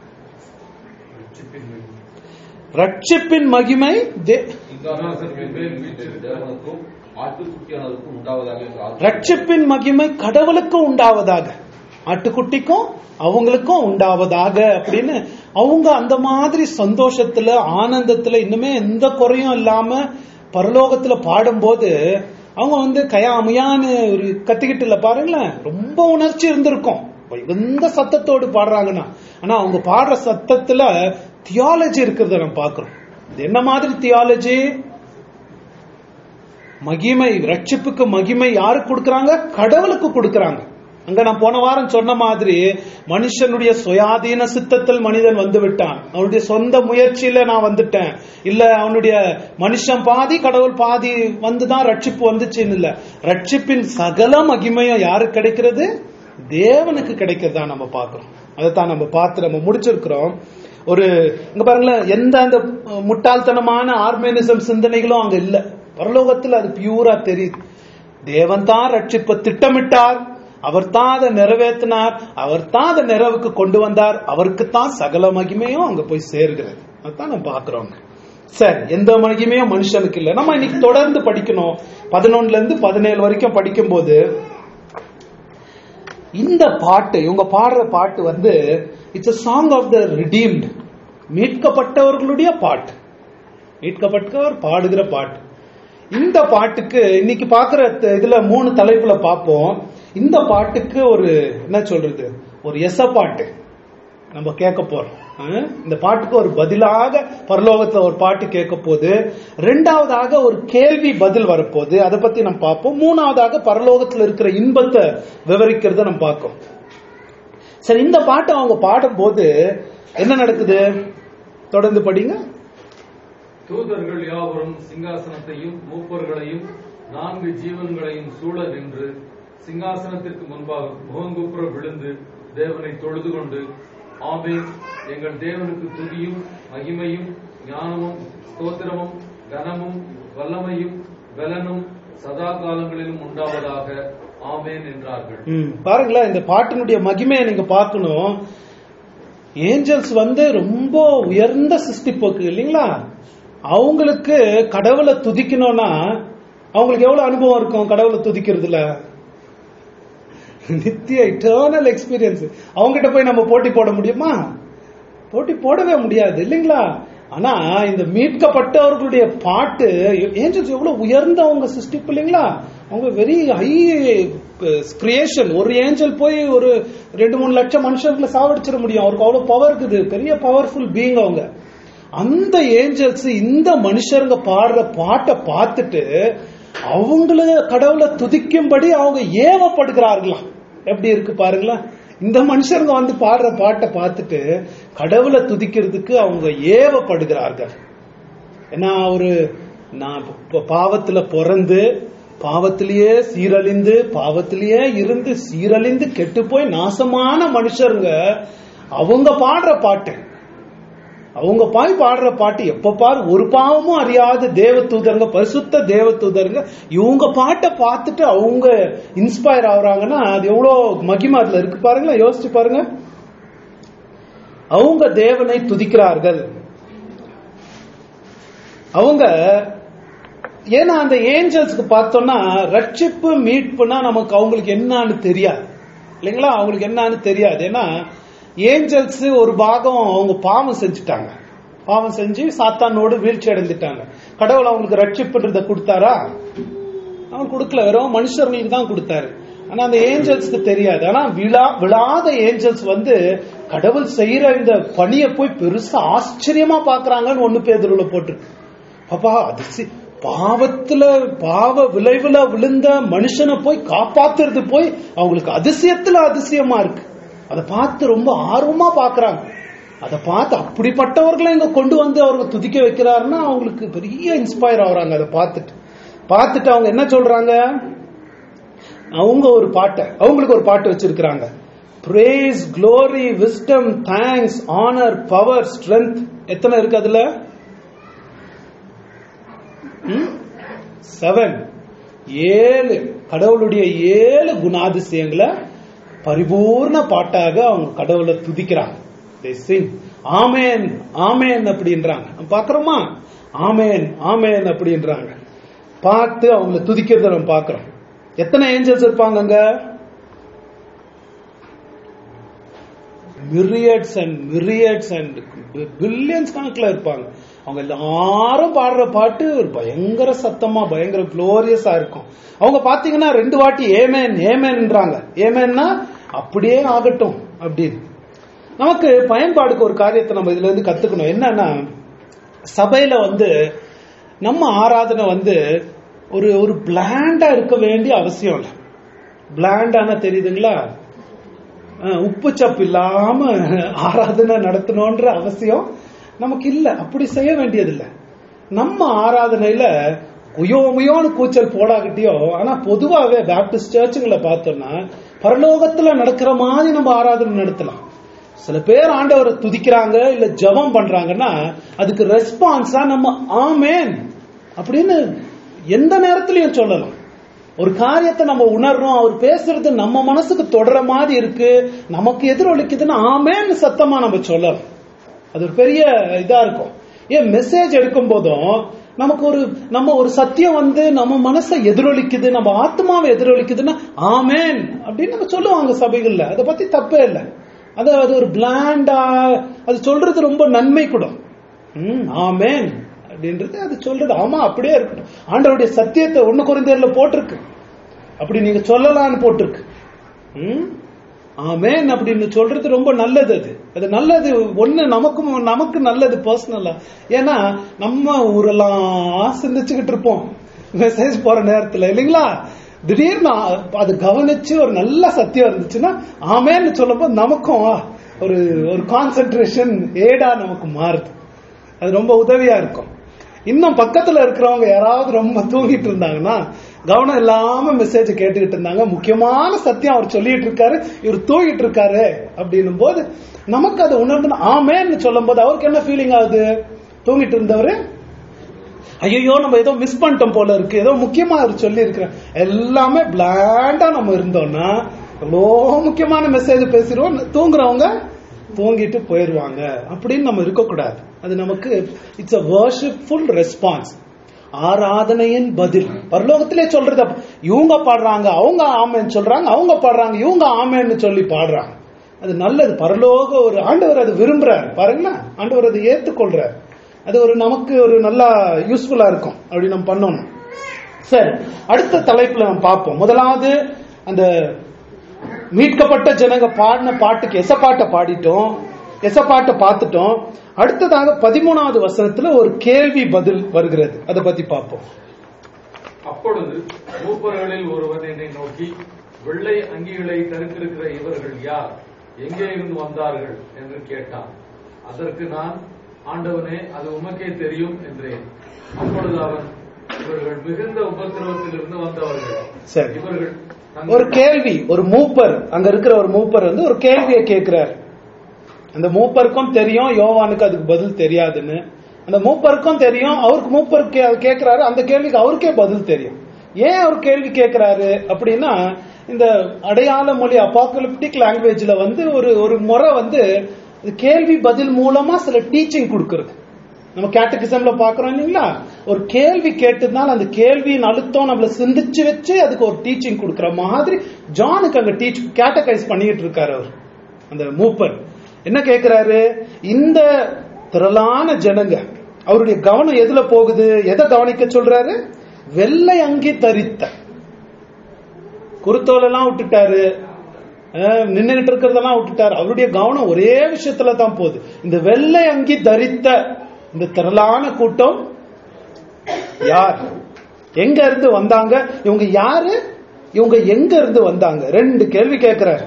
ரட்சிப்பின் மகிமை தே- சிங்காசனத்தின் மேல் வீற்றிருக்கிற தேவனுக்கும் ஆட்டுக்குட்டியானதுக்கும் உண்டாவதாக என்று ஆசை- ரட்சிப்பின் மகிமை கடவுளுக்கு உண்டாவதாக ஆட்டுக்குட்டிக்கும் அவங்களுக்கும் உண்டாவதாக அப்படின்னு அவங்க அந்த மாதிரி சந்தோஷத்துல ஆனந்தத்துல இன்னுமே எந்த குறையும் இல்லாம பரலோகத்துல பாடும்போது அவங்க வந்து கயாமுயான்னு ஒரு கத்திக்கிட்டு இல்ல பாருங்களேன் ரொம்ப உணர்ச்சி இருந்திருக்கும் எந்த சத்தத்தோடு பாடுறாங்கன்னா ஆனா அவங்க பாடுற சத்தத்துல தியாலஜி இருக்கிறத நம்ம பாக்குறோம் இது என்ன மாதிரி தியாலஜி மகிமை ரட்சிப்புக்கு மகிமை யாருக்கு கொடுக்கறாங்க கடவுளுக்கு கொடுக்கறாங்க அங்க நான் போன வாரம் சொன்ன மாதிரி மனுஷனுடைய சுயாதீன சித்தத்தில் மனிதன் வந்து விட்டான் அவனுடைய சொந்த முயற்சியில நான் வந்துட்டேன் இல்ல அவனுடைய மனுஷன் பாதி கடவுள் பாதி வந்துதான் ரட்சிப்பு வந்துச்சுன்னு இல்ல ரட்சிப்பின் சகல மகிமையும் யாருக்கு கிடைக்கிறது தேவனுக்கு கிடைக்கிறதா நம்ம பார்க்கிறோம் அதைத்தான் நம்ம பார்த்து நம்ம முடிச்சிருக்கிறோம் ஒரு இங்க பாருங்களேன் எந்த அந்த அஹ், முட்டாள்தனமான ஆர்மேனிசம் சிந்தனைகளும் அங்க இல்ல பரலோகத்துல அது பியூரா தெரியுது தேவன் தான் ரட்சிப்பை திட்டமிட்டார் அவர் தான் அதை நிறைவேற்றினார் அவர் தான் அதை நிறைவுக்கு கொண்டு வந்தார் அவருக்கு தான் சகல மகிமையும் அங்க போய் சேர்கிறது அதான் நம்ம பாக்குறோம் சரி எந்த மகிமையும் மனுஷனுக்கு இல்ல நம்ம இன்னைக்கு தொடர்ந்து படிக்கணும் பதினொன்னுல இருந்து பதினேழு வரைக்கும் படிக்கும்போது இந்த பாட்டு இவங்க பாடுற பாட்டு வந்து it's a song of the redeemed மீட்கப்பட்டவர்களுடைய பாட்டு மீட்கப்பட்டவர் பாடுகிற பாட்டு இந்த பாட்டுக்கு இன்னைக்கு பாக்குற த- இதுல மூணு தலைப்புல பார்ப்போம் இந்த பாட்டுக்கு ஒரு என்ன சொல்றது ஒரு எச பாட்டு நம்ம கேட்க போறோம் ஆ? இந்த பாட்டுக்கு ஒரு பதிலாக பரலோகத்துல ஒரு பாட்டு கேட்க போது ரெண்டாவதாக ஒரு கேள்வி பதில் வரப்போகுது அதை பத்தி நம்ம பார்ப்போம் மூணாவதாக பரலோகத்துல இருக்கிற இன்பத்தை விவரிக்கிறத நம்ம பார்ப்போம் சரி இந்த பாட்டை அவங்க பாடும்போது என்ன நடக்குது தொடர்ந்து படிங்க தூதர்கள் யாவரும் சிங்காசனத்தையும் மூப்பர்களையும் நான்கு ஜீவன்களையும் சூழ நின்று சிங்காசனத்திற்கு முன்பாக முகங்குப்புற விழுந்து தேவனை தொழுது கொண்டு ஆமென் எங்கள் தேவனுக்கு துதியும் மகிமையும் ஞானமும் ஸ்தோத்திரமும் கனமும் வல்லமையும் பலனும் சதா காலங்களிலும் உண்டாவதாக ஆமென் என்றார்கள் ம், பாருங்களேன் இந்த பாட்டினுடைய மகிமையை நீங்க பார்க்கணும் ஏஞ்சல்ஸ் வந்து ரொம்ப உயர்ந்த சிருஷ்டிப்போக்கு இல்லைங்களா அவங்களுக்கு கடவுளை துதிக்கணும்னா அவங்களுக்கு எவ்வளவு அனுபவம் இருக்கும் கடவுளை துதிக்கிறதுல நித்திய இட்டர்னல் எக்ஸ்பீரியன்ஸ் அவங்ககிட்ட போய் நம்ம போட்டி போட முடியுமா போட்டி போடவே முடியாது இல்லைங்களா ஆனா இந்த மீட்கப்பட்டவர்களுடைய பாட்டு ஏஞ்சல்ஸ் எவ்வளவு உயர்ந்தவங்க சிருஷ்டிப்பு இல்லைங்களா அவங்க வெரி ஹை கிரியேஷன் ஒரு ஏஞ்சல் போய் ஒரு ரெண்டு மூணு லட்சம் மனுஷர்களை சாவடிச்சிட முடியும் அவருக்கு அவ்வளவு பவர் இருக்குது பெரிய பவர்ஃபுல் பீங் அவங்க அந்த ஏஞ்சல்ஸ் இந்த மனுஷருங்க பாடுற பாட்டை பார்த்துட்டு அவங்கள கடவுளை துதிக்கும்படி அவங்க ஏவப்படுகிறார்களாம் எப்படி இருக்கு பாருங்களேன் இந்த மனுஷருங்க வந்து பாடுற பாட்டை பார்த்துட்டு கடவுளை துதிக்கிறதுக்கு அவங்க ஏவப்படுகிறார்கள் ஏன்னா ஒரு நான் ப- பாவத்துல பிறந்து பாவத்திலேயே சீரழிந்து பாவத்திலேயே இருந்து சீரழிந்து கெட்டு போய் நாசமான மனுஷருங்க அவங்க பாடுற பாட்டு அவங்க பாய் பாடுற பாட்டு எப்ப பாரு ஒரு பாவமும் அறியாத தேவ தூதருங்க பரிசுத்த தேவ தூதருங்க இவங்க பாட்டை பார்த்துட்டு அவங்க இன்ஸ்பயர் ஆகுறாங்கன்னா அது எவ்வளவு மகிமை அதுல இருக்கு பாருங்களேன் யோசிச்சு பாருங்க அவங்க தேவனை துதிக்கிறார்கள் அவங்க ஏன்னா அந்த ஏஞ்சல்ஸ்க்கு பார்த்தோம்னா ரட்சிப்பு மீட்புனா நமக்கு அவங்களுக்கு என்னன்னு தெரியாது இல்லைங்களா அவங்களுக்கு என்னன்னு தெரியாது ஏன்னா ஏஞ்சல்ஸ் ஒரு பாகம் அவங்க பாவம் செஞ்சுட்டாங்க பாவம் செஞ்சு சாத்தானோடு வீழ்ச்சி அடைந்துட்டாங்க கடவுள் அவங்களுக்கு ரட்சிப்புன்றத கொடுத்தாரா அவன் கொடுக்கல வெறும் மனுஷர்களுக்கு தான் கொடுத்தாரு ஆனா அந்த ஏஞ்சல்ஸ்க்கு தெரியாது ஆனா விழா விழாத ஏஞ்சல்ஸ் வந்து கடவுள் செய்யற இந்த பணியை போய் பெருசா ஆச்சரியமா பாக்குறாங்கன்னு ஒண்ணு பேதருல போட்டிருக்கு பாப்பா அதிர்ச்சி பாவத்துல பாவ விளைவுல விழுந்த மனுஷனை போய் காப்பாத்துறது போய் அவங்களுக்கு அதிசயத்துல அதிசயமா இருக்கு அதை பார்த்து ரொம்ப ஆர்வமா பாக்குறாங்க அதை பார்த்து அப்படிப்பட்டவர்களை இங்க கொண்டு வந்து அவங்க துதிக்க வைக்கிறாருன்னா அவங்களுக்கு பெரிய இன்ஸ்பயர் ஆகுறாங்க அதை பார்த்துட்டு பார்த்துட்டு அவங்க என்ன சொல்றாங்க அவங்க ஒரு பாட்டை அவங்களுக்கு ஒரு பாட்டு வச்சிருக்கிறாங்க praise glory wisdom thanks honour power strength எத்தனை இருக்கு அதுல செவன் ஏழு கடவுளுடைய ஏழு குணாதிசயங்களை பரிபூர்ண பாட்டாக அவங்க கடவுளை துதிக்கிறாங்க They sing. ஆமேன் ஆமேன் அப்படின்றாங்க நம்ம பார்க்கறோமா ஆமேன் ஆமேன் அப்படின்றாங்க பார்த்து அவங்கள துதிக்கிறத நம்ம பார்க்கிறோம் எத்தனை ஏஞ்சல்ஸ் இருப்பாங்க அங்க myriads and myriads and billions கணக்குல இருப்பாங்க அவங்க எல்லாரும் பாடுற பாட்டு ஒரு பயங்கர சத்தமா பயங்கர குளோரியஸா இருக்கும் அவங்க பாத்தீங்கன்னா ரெண்டு வாட்டி ஏமேன் ஏமேன்ன்றாங்க ஏமேன்னா அப்படியே ஆகட்டும் அப்படின்னு நமக்கு பயன்பாடுக்கு ஒரு காரியத்தை நம்ம இதுல இருந்து கத்துக்கணும் என்னன்னா சபையில வந்து நம்ம ஆராதனை வந்து ஒரு ஒரு பிளாண்டா இருக்க வேண்டிய அவசியம் இல்லை பிளாண்டான தெரியுதுங்களா அஹ், உப்பு சப்பு இல்லாம ஆராதனை நடத்தணும்ன்ற அவசியம் நமக்கு இல்ல அப்படி செய்ய வேண்டியதில்லை நம்ம ஆராதனையில குயோ முயோன்னு கூச்சல் போடாகிட்டியோ ஆனா பொதுவாவே பேப்டிஸ்ட் சர்ச்சுங்களை பார்த்தோம்னா பரலோகத்துல நடக்கிற மாதிரி நம்ம ஆராதனை நடத்தலாம் சில பேர் ஆண்டவரை துதிக்கிறாங்க இல்ல ஜெபம் பண்றாங்கன்னா அதுக்கு ரெஸ்பான்ஸா நம்ம ஆமேன் அப்படின்னு எந்த நேரத்திலையும் சொல்லலாம் ஒரு காரியத்தை நம்ம உணர்றோம் அவர் பேசுறது நம்ம மனசுக்கு தொடர மாதிரி இருக்கு நமக்கு எதிரொலிக்குதுன்னா ஆமேன்னு சத்தமா நம்ம சொல்லலாம் அது ஒரு பெரிய இதா இருக்கும் ஏன் மெசேஜ் எடுக்கும் போதும் நமக்கு ஒரு நம்ம ஒரு சத்தியம் வந்து நம்ம மனசை எதிரொலிக்குது நம்ம ஆத்மாவை எதிரொலிக்குதுன்னா ஆமேன் அப்படின்னு நம்ம சொல்லுவாங்க சபைகள்ல அதை பத்தி தப்பே இல்லை அது அது ஒரு பிளாண்டா அது சொல்றது ரொம்ப நன்மை கூட ம், ஆமேன் அப்படின்றது அது சொல்றது ஆமா அப்படியே இருக்கட்டும் ஆண்டவருடைய சத்தியத்தை ஒண்ணு குறைந்தர்ல போட்டிருக்கு அப்படி நீங்க சொல்லலாம்னு போட்டிருக்கு ம்? ஆமேன் அப்படின்னு சொல்றது ரொம்ப நல்லது அது அது நல்லது ஒண்ணு நமக்கும் நமக்கு நல்லது பர்சனலா ஏன்னா நம்ம ஊரெல்லாம் சிந்திச்சுக்கிட்டு இருப்போம் மெசேஜ் போற நேரத்துல இல்லைங்களா திடீர்னு ஆ- அது கவனிச்சு ஒரு நல்ல சத்தியம் இருந்துச்சுன்னா ஆமேன்னு சொல்லும்போது நமக்கும் ஒரு ஒரு கான்சென்ட்ரேஷன் ஏடா நமக்கு மாறுது அது ரொம்ப உதவியா இருக்கும் இன்னும் பக்கத்துல இருக்கிறவங்க யாராவது ரொம்ப தூங்கிட்டு இருந்தாங்கன்னா கவனம் இல்லாம மெசேஜ் கேட்டுக்கிட்டு இருந்தாங்க முக்கியமான சத்தியம் அவர் சொல்லிட்டு இருக்காரு இவர் தூங்கிட்டு இருக்காரு அப்படின்னும் போது நமக்கு அதை உணர்ந்து ஆமேன்னு சொல்லும் போது அவருக்கு என்ன ஃபீலிங் ஆகுது தூங்கிட்டு இருந்தவரு ஐயோ நம்ம ஏதோ மிஸ் பண்ணிட்டோம் போல இருக்கு ஏதோ முக்கியமா அவர் சொல்லி இருக்கிறேன் எல்லாமே பிளாண்டா நம்ம இருந்தோம்னா எவ்வளோ முக்கியமான மெசேஜ் பேசிடுவோம் தூங்குறவங்க தூங்கிட்டு போயிருவாங்க அப்படின்னு நம்ம இருக்கக்கூடாது அது நமக்கு இட்ஸ் அ வர்ஷிப்ஃபுல் ரெஸ்பான்ஸ் ஆராதனையின் பதில் பரலோகத்திலே சொல்றது அப்ப. இவங்க பாடுறாங்க அவங்க ஆமேன்னு சொல்றாங்க அவங்க பாடுறாங்க இவங்க ஆமேன்னு சொல்லி பாடுறாங்க அது நல்லது பரலோக ஒரு ஆண்டவர் அது விரும்புறாரு பாருங்களேன் ஆண்டவர் அதை ஏத்துக்கொள்றாரு அது ஒரு நமக்கு ஒரு நல்லா யூஸ்ஃபுல்லா இருக்கும் அப்படி நம்ம பண்ணணும் சரி அடுத்த தலைப்புல நம்ம பார்ப்போம் முதலாவது அந்த மீட்கப்பட்ட ஜனங்க பாடின பாட்டுக்கு எசப்பாட்டை பாடிட்டோம் எசப்பாட்டை பார்த்துட்டோம் அடுத்ததாக பதிமூணாவது வசனத்துல ஒரு கேள்வி பதில் வருகிறது அதை பத்தி பார்ப்போம் அப்பொழுது மூப்பர்களில் ஒருவன் என்னை நோக்கி வெள்ளை அங்கிகளை தரித்திருக்கிற இவர்கள் யார் எங்கே இருந்து வந்தார்கள் என்று கேட்டான் அதற்கு நான் ஆண்டவனே அது உமக்கே தெரியும் என்றேன் அப்பொழுது அவன் இவர்கள் மிகுந்த உபத்திரவத்திலிருந்து வந்தவர்கள் சரி. இவர்கள் தங்கள் ஒரு கேள்வி ஒரு மூப்பர் அங்க இருக்கிற ஒரு மூப்பர் வந்து ஒரு கேள்வியை கேட்கிறார் அந்த மூப்பருக்கும் தெரியும் யோவானுக்கு அதுக்கு பதில் தெரியாதுன்னு அந்த மூப்பருக்கும் தெரியும் அவருக்கு மூப்பருக்கு அது கேட்கிறாரு அந்த கேள்விக்கு அவருக்கே பதில் தெரியும் ஏன் அவர் கேள்வி கேட்கிறாரு அப்படின்னா இந்த அடையாள மொழி அப்பாக்கலிப்டிக் லாங்குவேஜ்ல வந்து ஒரு ஒரு முறை வந்து இது கேள்வி பதில் மூலமா சில டீச்சிங் கொடுக்கறது நம்ம கேட்டகிசம்ல பாக்குறோம் இல்லைங்களா ஒரு கேள்வி கேட்டதுனால அந்த கேள்வியின் அழுத்தம் நம்மள சிந்திச்சு வச்சு அதுக்கு ஒரு டீச்சிங் கொடுக்கிற மாதிரி ஜானுக்கு அங்க டீச் கேட்டகைஸ் பண்ணிட்டு இருக்காரு அவர் அந்த மூப்பர் என்ன கேக்குறாரு இந்த திரளான ஜனங்க அவருடைய கவனம் எதுல போகுது எதை கவனிக்க சொல்றாரு வெள்ளை அங்கி தரித்த குருத்தோலெல்லாம் விட்டுட்டாரு நின்றுகிட்டு இருக்கிறதெல்லாம் விட்டுட்டாரு அவருடைய கவனம் ஒரே விஷயத்துல தான் போகுது இந்த வெள்ளை அங்கி தரித்த இந்த திரளான கூட்டம் யார் எங்க இருந்து வந்தாங்க இவங்க யாரு இவங்க எங்க இருந்து வந்தாங்க ரெண்டு கேள்வி கேட்கிறாரு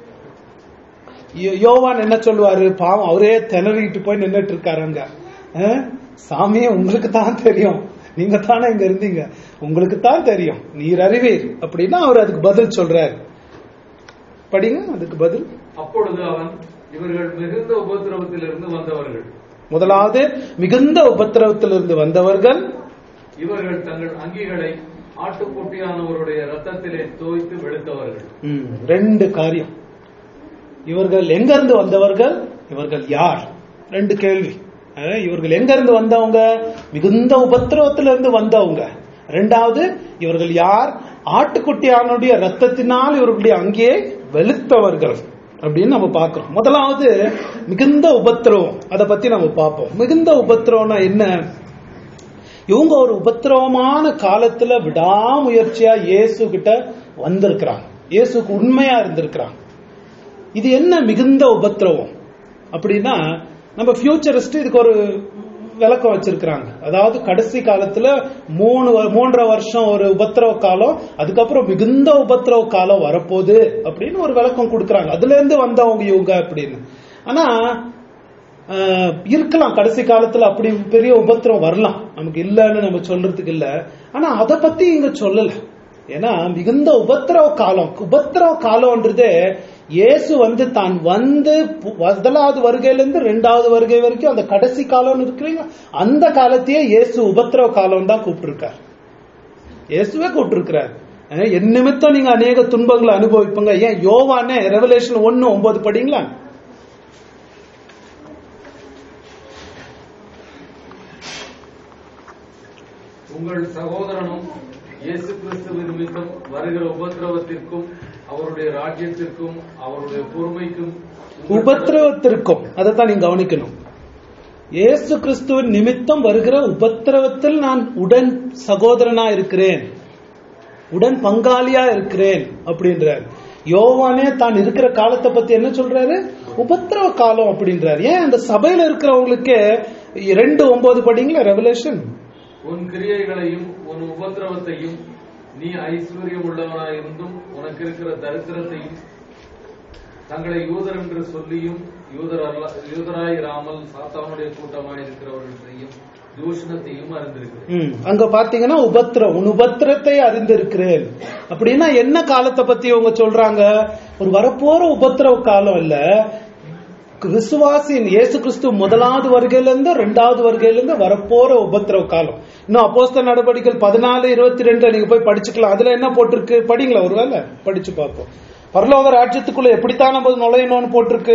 யோ- யோவான் என்ன சொல்லுவாரு பாவம் அவரே திணறிட்டு போய் நின்னுட்டு இருக்காருங்க அஹ், சாமியே உங்களுக்கு தான் தெரியும் நீங்க தானே இங்க இருந்தீங்க உங்களுக்கு தான் தெரியும் நீர் அறிவீர் அப்படின்னா அவர் அதுக்கு பதில் சொல்றாரு படிங்க அதுக்கு பதில் அப்பொழுது அவன் இவர்கள் மிகுந்த உபத்திரவத்திலிருந்து வந்தவர்கள் முதலாவது மிகுந்த உபத்திரவத்திலிருந்து வந்தவர்கள் இவர்கள் தங்கள் அங்கிகளை ஆட்டுக்குட்டியானவருடைய ரத்தத்திலே தோய்த்து வெளுத்தவர்கள் ம், ரெண்டு காரியம் இவர்கள் எங்க இருந்து வந்தவர்கள் இவர்கள் யார் ரெண்டு கேள்வி அஹ், இவர்கள் எங்க இருந்து வந்தவங்க மிகுந்த உபத்திரவத்திலிருந்து வந்தவங்க ரெண்டாவது இவர்கள் யார் ஆட்டுக்குட்டியானுடைய ரத்தத்தினால் இவர்களுடைய அங்கேயே வெளுத்தவர்கள் அப்படின்னு நம்ம பார்க்கிறோம் முதலாவது மிகுந்த உபத்திரவம் அதை பத்தி நம்ம பார்ப்போம் மிகுந்த உபத்திரவம்னா என்ன இவங்க ஒரு உபத்திரவமான காலத்துல விடாமுயற்சியா இயேசு கிட்ட வந்திருக்கிறாங்க இயேசுக்கு உண்மையா இருந்திருக்கிறாங்க இது என்ன மிகுந்த உபத்திரவம் அப்படின்னா நம்ம ஃபியூச்சரிஸ்ட் இதுக்கு ஒரு விளக்கம் வச்சிருக்கிறாங்க அதாவது கடைசி காலத்துல மூணு வ- மூன்றரை வருஷம் ஒரு உபத்திரவ காலம் அதுக்கப்புறம் மிகுந்த உபத்திரவ காலம் வரப்போகுது அப்படின்னு ஒரு விளக்கம் கொடுக்கறாங்க அதுல இருந்து வந்தவங்க இவங்க அப்படின்னு ஆனா ஆஹ், இருக்கலாம் கடைசி காலத்துல அப்படி பெரிய உபத்திரம் வரலாம் நமக்கு இல்லைன்னு நம்ம சொல்றதுக்கு இல்ல ஆனா அதை பத்தி இங்க சொல்லல ஏன்னா மிகுந்த உபத்திரவ காலம் உபத்திரவ காலம்ன்றதே இயேசு வந்து தான் வந்து பு- முதலாவது வருகையில இருந்து ரெண்டாவது வருகை வரைக்கும் அந்த கடைசி காலம்னு இருக்கிறீங்க அந்த காலத்தையே இயேசு உபத்திரவ காலம் தான் கூப்பிட்டிருக்கார் இயேசுவே கூப்பிட்டிருக்கிறார் அஹ், என் நிமித்தம் நீங்க அநேக துன்பங்களை அனுபவிப்பீங்க ஏன் யோவானே ரெவலேஷன் ஒன்னு ஒன்பது படிங்களா உங்கள் சகோதரனும் இயேசு கிறிஸ்துவ நிமித்தம் வருகிற உபத்திரவத்திற்கும் அவருடைய ராஜ்யத்திற்கும் அவருடைய பொறுமைக்கும் உங்கள் உபத்திரவத்திற்கும் அதைத்தான் நீங்க கவனிக்கணும் இயேசு கிறிஸ்துவின் நிமித்தம் வருகிற உபத்திரவத்தில் நான் உடன் சகோதரனா இருக்கிறேன் உடன் பங்காளியா இருக்கிறேன் அப்படின்றார் யோவானே தான் இருக்கிற காலத்தை பத்தி என்ன சொல்றாரு உபத்திரவ காலம் அப்படின்றாரு ஏன் அந்த சபையில இருக்கிறவங்களுக்கு ரெண்டு ஒன்பது படிங்களா ரெவலேஷன் உன் கிரியைகளையும் உன் உபத்திரவத்தையும் நீ ஐஸ்வர்யம் உள்ளவனாயிருந்தும் உனக்கு இருக்கிற தரித்திரத்தையும் தங்களை யூதர் என்று சொல்லியும் யூதர் அல்ல யூதராயிராமல் சாத்தானுடைய கூட்டமாயிருக்கிறவர்கள் செய்யும் தூஷணத்தையும் அறிந்திருக்கிறேன் ம், அங்க பாத்தீங்கன்னா உபத்திரம் உன் உபத்திரத்தை அறிந்திருக்கிறேன் அப்படின்னா என்ன காலத்தை பத்தி இவங்க சொல்றாங்க ஒரு வரப்போற உபத்திரவ காலம் இல்ல விசுவாசின் இயேசு கிறிஸ்து முதலாவது வருகையில இருந்து ரெண்டாவது வருகையில இருந்து வரப்போற உபத்திரவ காலம் இன்னும் அப்போஸ்தல நடவடிக்கைகள் பதினாலு இருபத்தி ரெண்டு நீங்க போய் படிச்சுக்கலாம் அதுல என்ன போட்டிருக்கு படிங்களா ஒருவேளை படிச்சு பார்ப்போம் பரலோக ராஜ்யத்துக்குள்ள எப்படித்தான் நம்ம நுழையணும்னு போட்டிருக்கு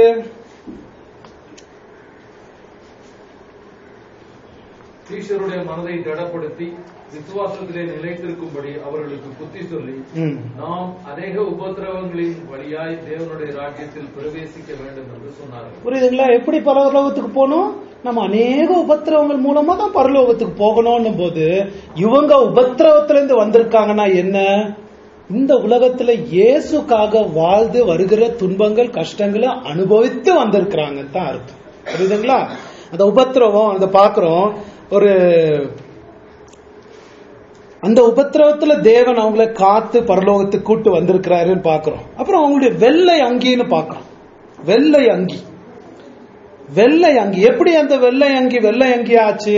சீஷருடைய மனதை திடப்படுத்தி விசுவாசத்திலே நிலைத்திருக்கும்படி அவர்களுக்கு புத்தி சொல்லி ம் நாம் அநேக உபத்திரவங்களின் வழியாய் தேவனுடைய ராஜ்யத்தில் பிரவேசிக்க வேண்டும் என்று சொன்னார்கள் புரியுதுங்களா எப்படி பரலோகத்துக்கு போகணும் நம்ம அநேக உபத்திரவங்கள் மூலமா தான் பரலோகத்துக்கு போகணும்னும் போது இவங்க உபத்திரவத்துல இருந்து வந்திருக்காங்கன்னா என்ன இந்த உலகத்துல இயேசுக்காக வாழ்ந்து வருகிற துன்பங்கள் கஷ்டங்களை அனுபவித்து வந்திருக்கிறாங்கன்னு தான் அர்த்தம் புரியுதுங்களா அந்த உபத்திரவம் அதை பாக்குறோம் ஒரு அந்த உபத்திரவத்துல தேவன் அவங்கள காத்து பரலோகத்துக்கு கூட்டு வந்திருக்கிறாருன்னு பாக்குறோம் அப்புறம் அவங்களுடைய வெள்ளை அங்கின்னு பாக்குறோம் வெள்ளை அங்கி வெள்ளை அங்கி எப்படி அந்த வெள்ளை அங்கி வெள்ளை அங்கி ஆச்சு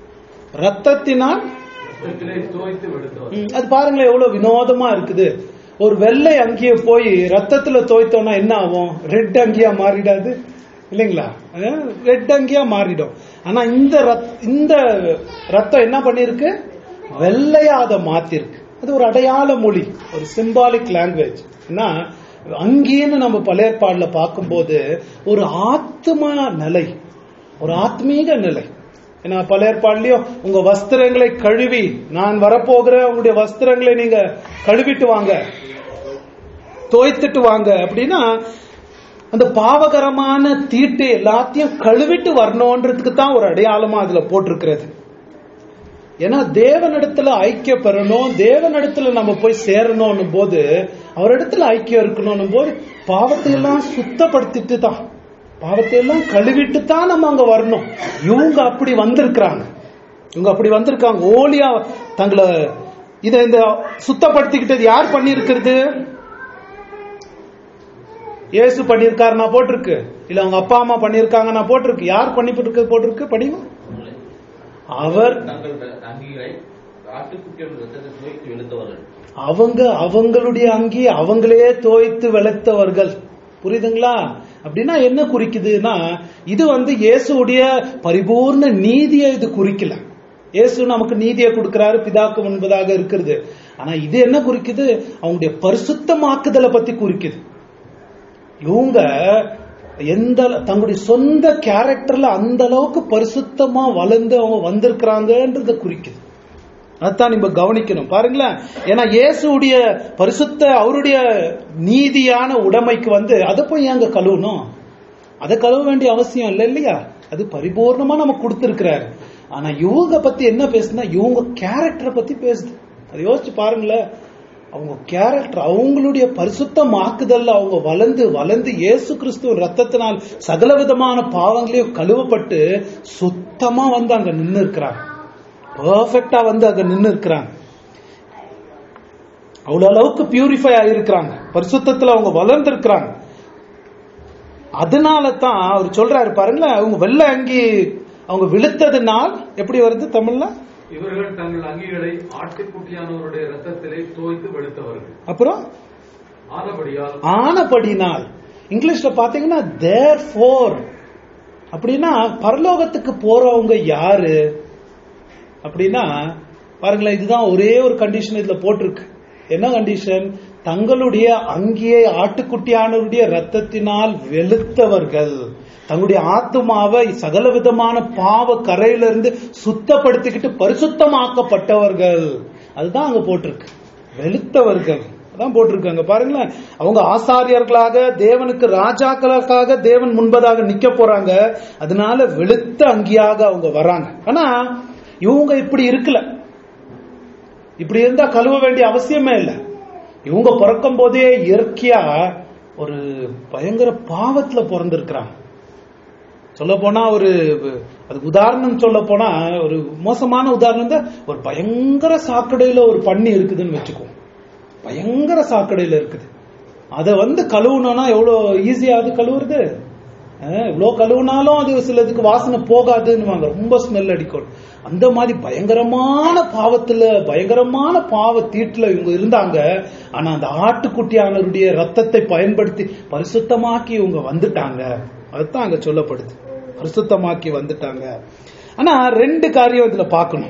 ரத்தத்தினால் ரத்தத்திலே தோய்த்து விடுத்தவர் ம், அது பாருங்களேன் எவ்வளவு வினோதமா இருக்குது ஒரு வெள்ளை அங்கிய போய் ரத்தத்துல தோய்த்தோம்னா என்ன ஆகும் ரெட் அங்கியா மாறிடாது இல்லைங்களா ரெட் அங்கியா மாறிடும் ஆனா இந்த ரத்- இந்த ரத்தம் என்ன பண்ணிருக்கு வெள்ளையா அதை மாத்திருக்கு அது ஒரு அடையாள மொழி ஒரு சிம்பாலிக் லாங்குவேஜ் ஏன்னா அங்கேன்னு நம்ம பழையற்பாடுல பார்க்கும்போது ஒரு ஆத்ம நிலை ஒரு ஆத்மீக நிலை ஏன்னா பல ஏற்பாடுலயும் உங்க வஸ்திரங்களை கழுவி நான் வரப்போகிற உங்களுடைய வஸ்திரங்களை நீங்க கழுவிட்டு வாங்க தோய்த்துட்டு வாங்க அப்படின்னா அந்த பாவகரமான தீட்டு எல்லாத்தையும் கழுவிட்டு வரணுன்றதுக்கு தான் ஒரு அடையாளமா அதுல போட்டிருக்கிறது ஏன்னா தேவனிடத்துல ஐக்கியம் பெறணும் தேவனிடத்துல நம்ம போய் சேரணும் போது அவரிடத்துல ஐக்கியம் இருக்கணும் போது பாவத்தை எல்லாம் சுத்தப்படுத்திட்டு தான் பாவத்தை எல்லாம் கழுவிட்டு தான் நம்ம அங்க வரணும் இவங்க அப்படி வந்திருக்கிறாங்க இவங்க அப்படி வந்திருக்காங்க ஓலியா தங்களை இதை இந்த சுத்தப்படுத்திக்கிட்டது யார் பண்ணியிருக்கிறது இயேசு பண்ணியிருக்காரு நான் போட்டிருக்கு இல்ல அவங்க அப்பா அம்மா பண்ணியிருக்காங்க நான் போட்டிருக்கு யார் பண்ணி போட்டிருக்கு போட்டிருக்கு படிங்க அவர் தங்கள் அங்கிகளை ஆட்டுக்குட்டியோட ரத்தத்தை துவைத்து வெளுத்தவர்கள் அவங்க அவங்களுடைய அங்கி அவங்களே தோய்த்து வெளுத்தவர்கள் புரியுதுங்களா அப்படின்னா என்ன குறிக்குதுன்னா இது வந்து இயேசுடைய பரிபூர்ண நீதியை இது குறிக்கல இயேசு நமக்கு நீதியை கொடுக்கிறாரு பிதாக்கு முன்பதாக இருக்கிறது ஆனா இது என்ன குறிக்குது அவங்களுடைய பரிசுத்தமாக்குதலை பத்தி குறிக்குது இவங்க எந்த தங்களுடைய சொந்த கேரக்டர்ல அந்த அளவுக்கு பரிசுத்தமா வளர்ந்து அவங்க வந்திருக்கிறாங்கன்றத குறிக்குது அதான் நம்ம கவனிக்கணும் பாருங்களேன் ஏன்னா இயேசுடைய பரிசுத்த அவருடைய நீதியான உடைமைக்கு வந்து அதை போய் ஏங்க கழுவணும் அதை கழுவ வேண்டிய அவசியம் இல்லை இல்லையா அது பரிபூர்ணமா நம்ம கொடுத்திருக்கிறாரு ஆனா இவங்க பத்தி என்ன பேசுனா இவங்க கேரக்டரை பத்தி பேசுது அதை யோசிச்சு பாருங்களேன் அவங்க கேரக்டர் அவங்களுடைய பரிசுத்தமாக்குதல்ல அவங்க வளர்ந்து வளர்ந்து இயேசு கிறிஸ்துவ ரத்தத்தினால் சகல விதமான பாவங்களையும் கழுவப்பட்டு சுத்தமா வந்து அங்க நின்று இருக்கிறாங்க பர்ஃபெக்டா வந்து அங்க நின்று இருக்கிறாங்க அவ்வளவு அளவுக்கு பியூரிஃபை ஆயிருக்கிறாங்க பரிசுத்தத்துல அவங்க வளர்ந்து இருக்கிறாங்க அதனால தான் அவர் சொல்றாரு பாருங்களேன் அவங்க வெள்ளை அங்கி அவங்க விழுத்ததுனால் எப்படி வருது தமிழ்ல இவர்கள் தங்கள் அங்கிகளை ஆட்டுக்குட்டியானவருடைய ரத்தத்திலே தோய்த்து வெளுத்தவர்கள் அப்புறம் ஆனபடியால் ஆனபடினால் இங்கிலீஷ்ல பாத்தீங்கன்னா தேர் ஃபோர் அப்படின்னா பரலோகத்துக்கு போறவங்க யாரு அப்படின்னா பாருங்களேன் இதுதான் ஒரே ஒரு கண்டிஷன் இதுல போட்டிருக்கு என்ன கண்டிஷன் தங்களுடைய அங்கியை ஆட்டுக்குட்டியானவருடைய ரத்தத்தினால் வெளுத்தவர்கள் தங்களுடைய ஆத்துமாவை சகல விதமான பாவ கரையிலிருந்து சுத்தப்படுத்திக்கிட்டு பரிசுத்தமாக்கப்பட்டவர்கள் அதுதான் அங்க போட்டிருக்கு வெளுத்தவர்கள் அதான் போட்டிருக்காங்க பாருங்களேன் அவங்க ஆசாரியர்களாக தேவனுக்கு ராஜாக்களாக தேவன் முன்பதாக நிக்க போறாங்க அதனால வெளுத்த அங்கியாக அவங்க வராங்க ஆனா இவங்க இப்படி இருக்கல இப்படி இருந்தா கழுவ வேண்டிய அவசியமே இல்லை இவங்க பிறக்கும் போதே இயற்கையா ஒரு பயங்கர பாவத்துல பிறந்திருக்கிறாங்க சொல்ல போனா ஒரு அதுக்கு உதாரணம் சொல்ல போனா ஒரு மோசமான உதாரணம் தான் ஒரு பயங்கர சாக்கடையில ஒரு பண்ணி இருக்குதுன்னு வச்சுக்கோ பயங்கர சாக்கடையில இருக்குது அதை வந்து கழுவுனோம்னா எவ்வளவு ஈஸியா அது கழுவுறது அஹ், இவ்வளவு கழுவுனாலும் அது சிலதுக்கு வாசனை போகாதுன்னு ரொம்ப ஸ்மெல் அடிக்கும் அந்த மாதிரி பயங்கரமான பாவத்துல பயங்கரமான பாவ தீட்டுல இவங்க இருந்தாங்க ஆனா அந்த ஆட்டுக்குட்டியானவருடைய ரத்தத்தை பயன்படுத்தி பரிசுத்தமாக்கி இவங்க வந்துட்டாங்க அதுதான் அங்க சொல்லப்படுது பரிசுத்தமாக்கி வந்துட்டாங்க ஆனா ரெண்டு காரியம் இதுல பார்க்கணும்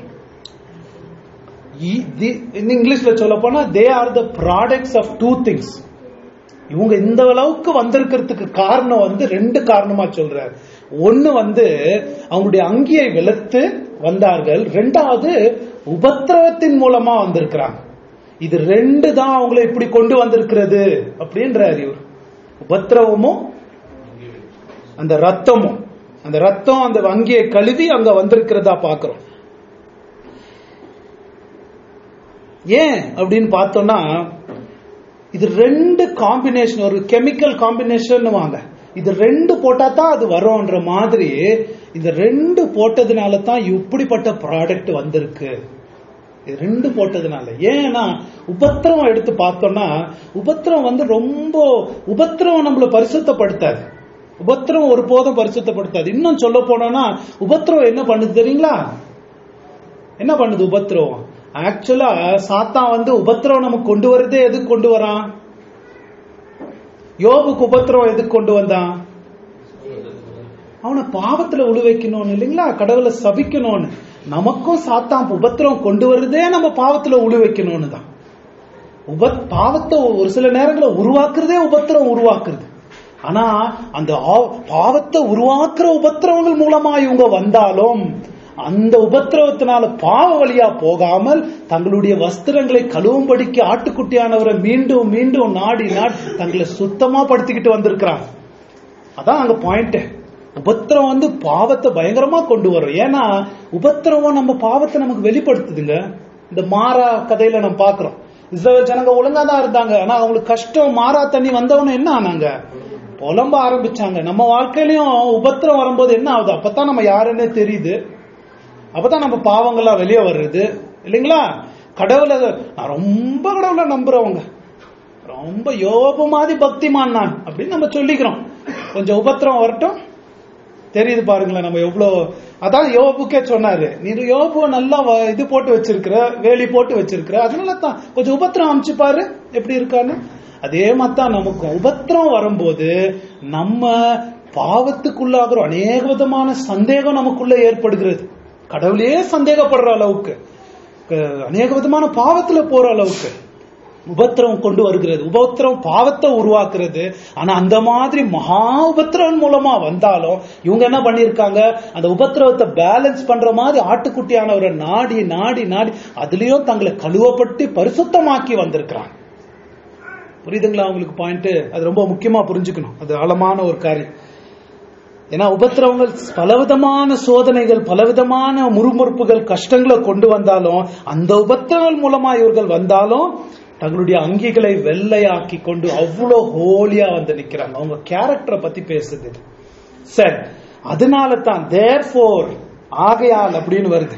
இ- தி- in இங்கிலீஷ்ல சொல்ல போனா they are the products of two things இவங்க இந்த அளவுக்கு வந்திருக்கிறதுக்கு காரணம் வந்து ரெண்டு காரணமா சொல்றார் ஒண்ணு வந்து அவங்களுடைய அங்கியை வெளுத்து வந்தார்கள் ரெண்டாவது உபத்திரவத்தின் மூலமா வந்திருக்கிறாங்க இது ரெண்டு தான் அவங்களை இப்படி கொண்டு வந்திருக்கிறது அப்படின்றார் இவர் உபத்திரவமும் அந்த ரத்தமும் அந்த ரத்தம் அந்த அங்கியை கழுவி அங்க வந்திருக்கிறதா பாக்குறோம் ஏன் அப்படின்னு பார்த்தோம்னா இது ரெண்டு காம்பினேஷன் ஒரு கெமிக்கல் காம்பினேஷன் வாங்க இது ரெண்டு போட்டா தான் அது வரும்ன்ற மாதிரி இந்த ரெண்டு போட்டதுனால தான் இப்படிப்பட்ட ப்ராடக்ட் வந்திருக்கு இது ரெண்டு போட்டதுனால ஏன்னா உபத்திரவம் எடுத்து பார்த்தோம்னா உபத்திரவம் வந்து ரொம்ப உபத்திரவம் நம்மள பரிசுத்தப்படுத்தாது உபத்திரவம் ஒருபோதும் பரிசுத்தப்படுத்தாது இன்னும் சொல்ல போனோம்னா உபத்திரவம் என்ன பண்ணுது தெரியுங்களா என்ன பண்ணுது உபத்திரவம் ஆக்சுவலா சாத்தான் வந்து உபத்திரவம் நமக்கு கொண்டு வரதே எதுக்கு கொண்டு வரான் யோபுக்கு உபத்திரவம் எதுக்கு கொண்டு வந்தான் அவனை பாவத்துல உழு வைக்கணும்னு இல்லைங்களா கடவுளை சபிக்கணும்னு நமக்கும் சாத்தான் உபத்திரவம் கொண்டு வருதே நம்ம பாவத்துல உழு வைக்கணும்னு தான் உப பாவத்தை ஒரு சில நேரங்கள உருவாக்குறதே உபத்திரம் உருவாக்குறது ஆனா அந்த ஆ- பாவத்தை உருவாக்குற உபத்திரவங்கள் மூலமா இவங்க வந்தாலும் அந்த உபத்திரவத்தினால பாவ வழியா போகாமல் தங்களுடைய வஸ்திரங்களை கழுவும்படிக்கு ஆட்டுக்குட்டியானவரை மீண்டும் மீண்டும் நாடி நாடி தங்களை சுத்தமா படுத்திக்கிட்டு வந்திருக்கிறாங்க அதான் அங்க பாயிண்ட் உபத்திரம் வந்து பாவத்தை பயங்கரமா கொண்டு வரும் ஏன்னா உபத்திரவம் நம்ம பாவத்தை நமக்கு வெளிப்படுத்துதுங்க இந்த மாறா கதையில நம்ம பாக்குறோம் இஸ்ரேல் ஜனங்க ஒழுங்கா தான் இருந்தாங்க ஆனா அவங்களுக்கு கஷ்டம் மாறா தண்ணி வந்தவன என்ன ஆனாங்க புலம்ப ஆரம்பிச்சாங்க நம்ம வாழ்க்கையிலயும் உபத்திரம் வரும்போது என்ன ஆகுது அப்பதான் நம்ம யாருன்னே தெரியுது அப்பதான் நம்ம பாவங்கள்லாம் வெளியே வர்றது இல்லைங்களா கடவுளை நான் ரொம்ப கடவுளை நம்புறவங்க ரொம்ப யோபு மாதிரி பக்திமான் நான் அப்படின்னு நம்ம சொல்லிக்கிறோம் கொஞ்சம் உபத்திரம் வரட்டும் தெரியுது பாருங்களேன் நம்ம எவ்வளவு அதான் யோபுக்கே சொன்னாரு நீ யோபு நல்லா வ- இது போட்டு வச்சிருக்கிற வேலி போட்டு வச்சிருக்கிற அதனால தான் கொஞ்சம் உபத்திரம் அமைச்சு பாரு எப்படி இருக்கான்னு அதே மாதிரி தான் நமக்கும் உபத்திரம் வரும்போது நம்ம பாவத்துக்குள்ளாகிறோம் அநேக விதமான சந்தேகம் நமக்குள்ள ஏற்படுகிறது கடவுளே சந்தேகப்படுற அளவுக்கு க- அநேக விதமான பாவத்துல போற அளவுக்கு உபத்திரம் கொண்டு வருகிறது உபத்திரம் பாவத்தை உருவாக்குறது ஆனா அந்த மாதிரி மகா உபத்திரம் மூலமா வந்தாலும் இவங்க என்ன பண்ணிருக்காங்க அந்த உபத்திரவத்தை பேலன்ஸ் பண்ற மாதிரி ஆட்டுக்குட்டியானவரை நாடி நாடி நாடி அதுலயும் தங்களை கழுவப்பட்டு பரிசுத்தமாக்கி வந்திருக்கிறாங்க புரியுதுங்களா உங்களுக்கு பாயிண்ட் அது ரொம்ப முக்கியமா புரிஞ்சுக்கணும் அது ஆழமான ஒரு காரியம் ஏன்னா உபத்திரவங்கள் பலவிதமான சோதனைகள் பலவிதமான முறுமுறுப்புகள் கஷ்டங்களை கொண்டு வந்தாலும் அந்த உபத்திரவங்கள் மூலமா இவர்கள் வந்தாலும் தங்களுடைய அங்கிகளை வெள்ளையாக்கி கொண்டு அவ்வளோ ஹோலியா வந்து நிக்கிறாங்க அவங்க கேரக்டரை பத்தி பேசுது சரி அதனால தான் தேர் ஃபோர் ஆகையால் அப்படின்னு வருது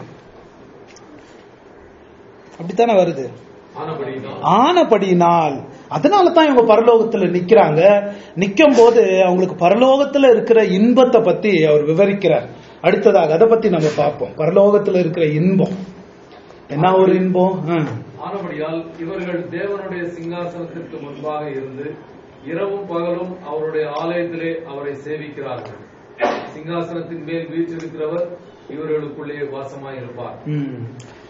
அப்படித்தானே வருது ஆனபடிதான் ஆனபடியினால் அதனால தான் இவங்க பரலோகத்துல நிக்கிறாங்க நிக்கும் போது அவங்களுக்கு பரலோகத்துல இருக்கிற இன்பத்தை பத்தி அவர் விவரிக்கிறார் அடுத்ததாக அதை பத்தி நம்ம பார்ப்போம் பரலோகத்துல இருக்கிற இன்பம் என்ன ஒரு இன்பம் ஆ. ஆனபடியால் இவர்கள் தேவனுடைய சிங்காசனத்திற்கு முன்பாக இருந்து இரவும் பகலும் அவருடைய ஆலயத்திலே அவரை சேவிக்கிறார்கள் சிங்காசனத்தின் மேல் வீற்றிருக்கிறவர் இவர்களுக்குள்ளே வாசமாயிருப்பார் ம்.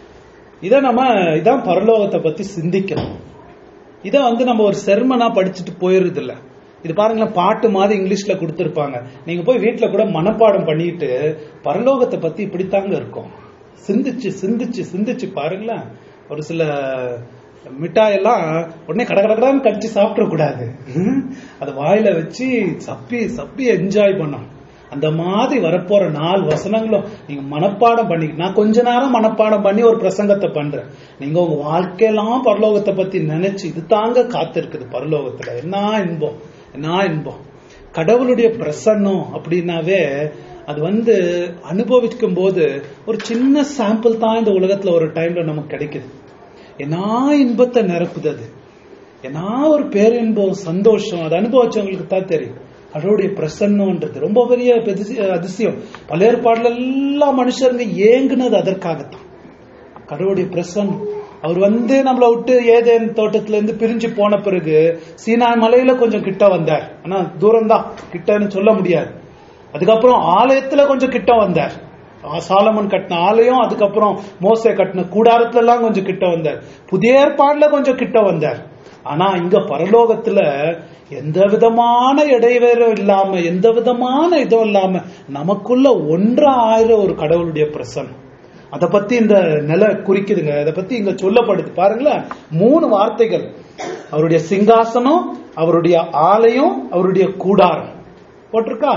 இத நம்ம இதான் பரலோகத்தை பத்தி சிந்திக்கணும் இத வந்து நம்ம ஒரு செர்மனா படிச்சுட்டு போயிருது இல்ல இது பாருங்களேன் பாட்டு மாதிரி இங்கிலீஷ்ல கொடுத்திருப்பாங்க நீங்க போய் வீட்ல கூட மனப்பாடம் பண்ணிட்டு பரலோகத்தை பத்தி இப்படித்தாங்க இருக்கும் சிந்திச்சு சிந்திச்சு சிந்திச்சு பாருங்களேன் ஒரு சில மிட்டாயெல்லாம் உடனே கட கட கடன்னு கடிச்சு சாப்பிட கூடாது அது வாயில வச்சு சப்பி சப்பி என்ஜாய் பண்ணணும் அந்த மாதிரி வரப்போற நாலு வசனங்களும் நீங்க மனப்பாடம் பண்ணி நான் கொஞ்ச நேரம் மனப்பாடம் பண்ணி ஒரு பிரசங்கத்தை பண்றேன் நீங்க உங்க வாழ்க்கையெல்லாம் பரலோகத்தை பத்தி நினைச்சு இது தாங்க காத்திருக்குது பரலோகத்துல என்ன இன்பம் என்ன இன்பம் கடவுளுடைய பிரசன்னம் அப்படின்னாவே அது வந்து அனுபவிக்கும் போது ஒரு சின்ன சாம்பிள் தான் இந்த உலகத்துல ஒரு டைம்ல நமக்கு கிடைக்குது என்ன இன்பத்தை நிரப்புது அது என்ன ஒரு பேரின்பம் சந்தோஷம் அது அனுபவிச்சவங்களுக்கு தான் தெரியும் கடவுளுடைய பிரசன்னம்ன்றது ரொம்ப பெரிய பெதிசி- அதிசயம் பல ஏற்பாடுல எல்லா மனுஷருங்க ஏங்குனது அதற்காகத்தான் கடவுளுடைய பிரசன்னம் அவர் வந்து நம்மளை விட்டு ஏதேன் தோட்டத்துல இருந்து பிரிஞ்சு போன பிறகு சீனா மலையில கொஞ்சம் கிட்ட வந்தார் ஆனா தூரம் தான் கிட்டன்னு சொல்ல முடியாது அதுக்கப்புறம் ஆலயத்துல கொஞ்சம் கிட்ட வந்தார் ஆ, சாலமன் கட்டின ஆலயம் அதுக்கப்புறம் மோசே கட்டின கூடாரத்துல எல்லாம் கொஞ்சம் கிட்ட வந்தார் புதிய ஏற்பாடுல கொஞ்சம் கிட்ட வந்தார் ஆனா இங்க பரலோகத்துல எந்த விதமான இடைவேறும் இல்லாம எந்த விதமான இதுவும் இல்லாம நமக்குள்ள ஒன்றா ஆயிர ஒரு கடவுளுடைய பிரசன்னம் அத பத்தி இந்த நில குறிக்குதுங்க அத பத்தி இங்க சொல்லப்படுது பாருங்களேன் மூணு வார்த்தைகள் அவருடைய சிங்காசனம் அவருடைய ஆலயம் அவருடைய கூடாரம் போட்டிருக்கா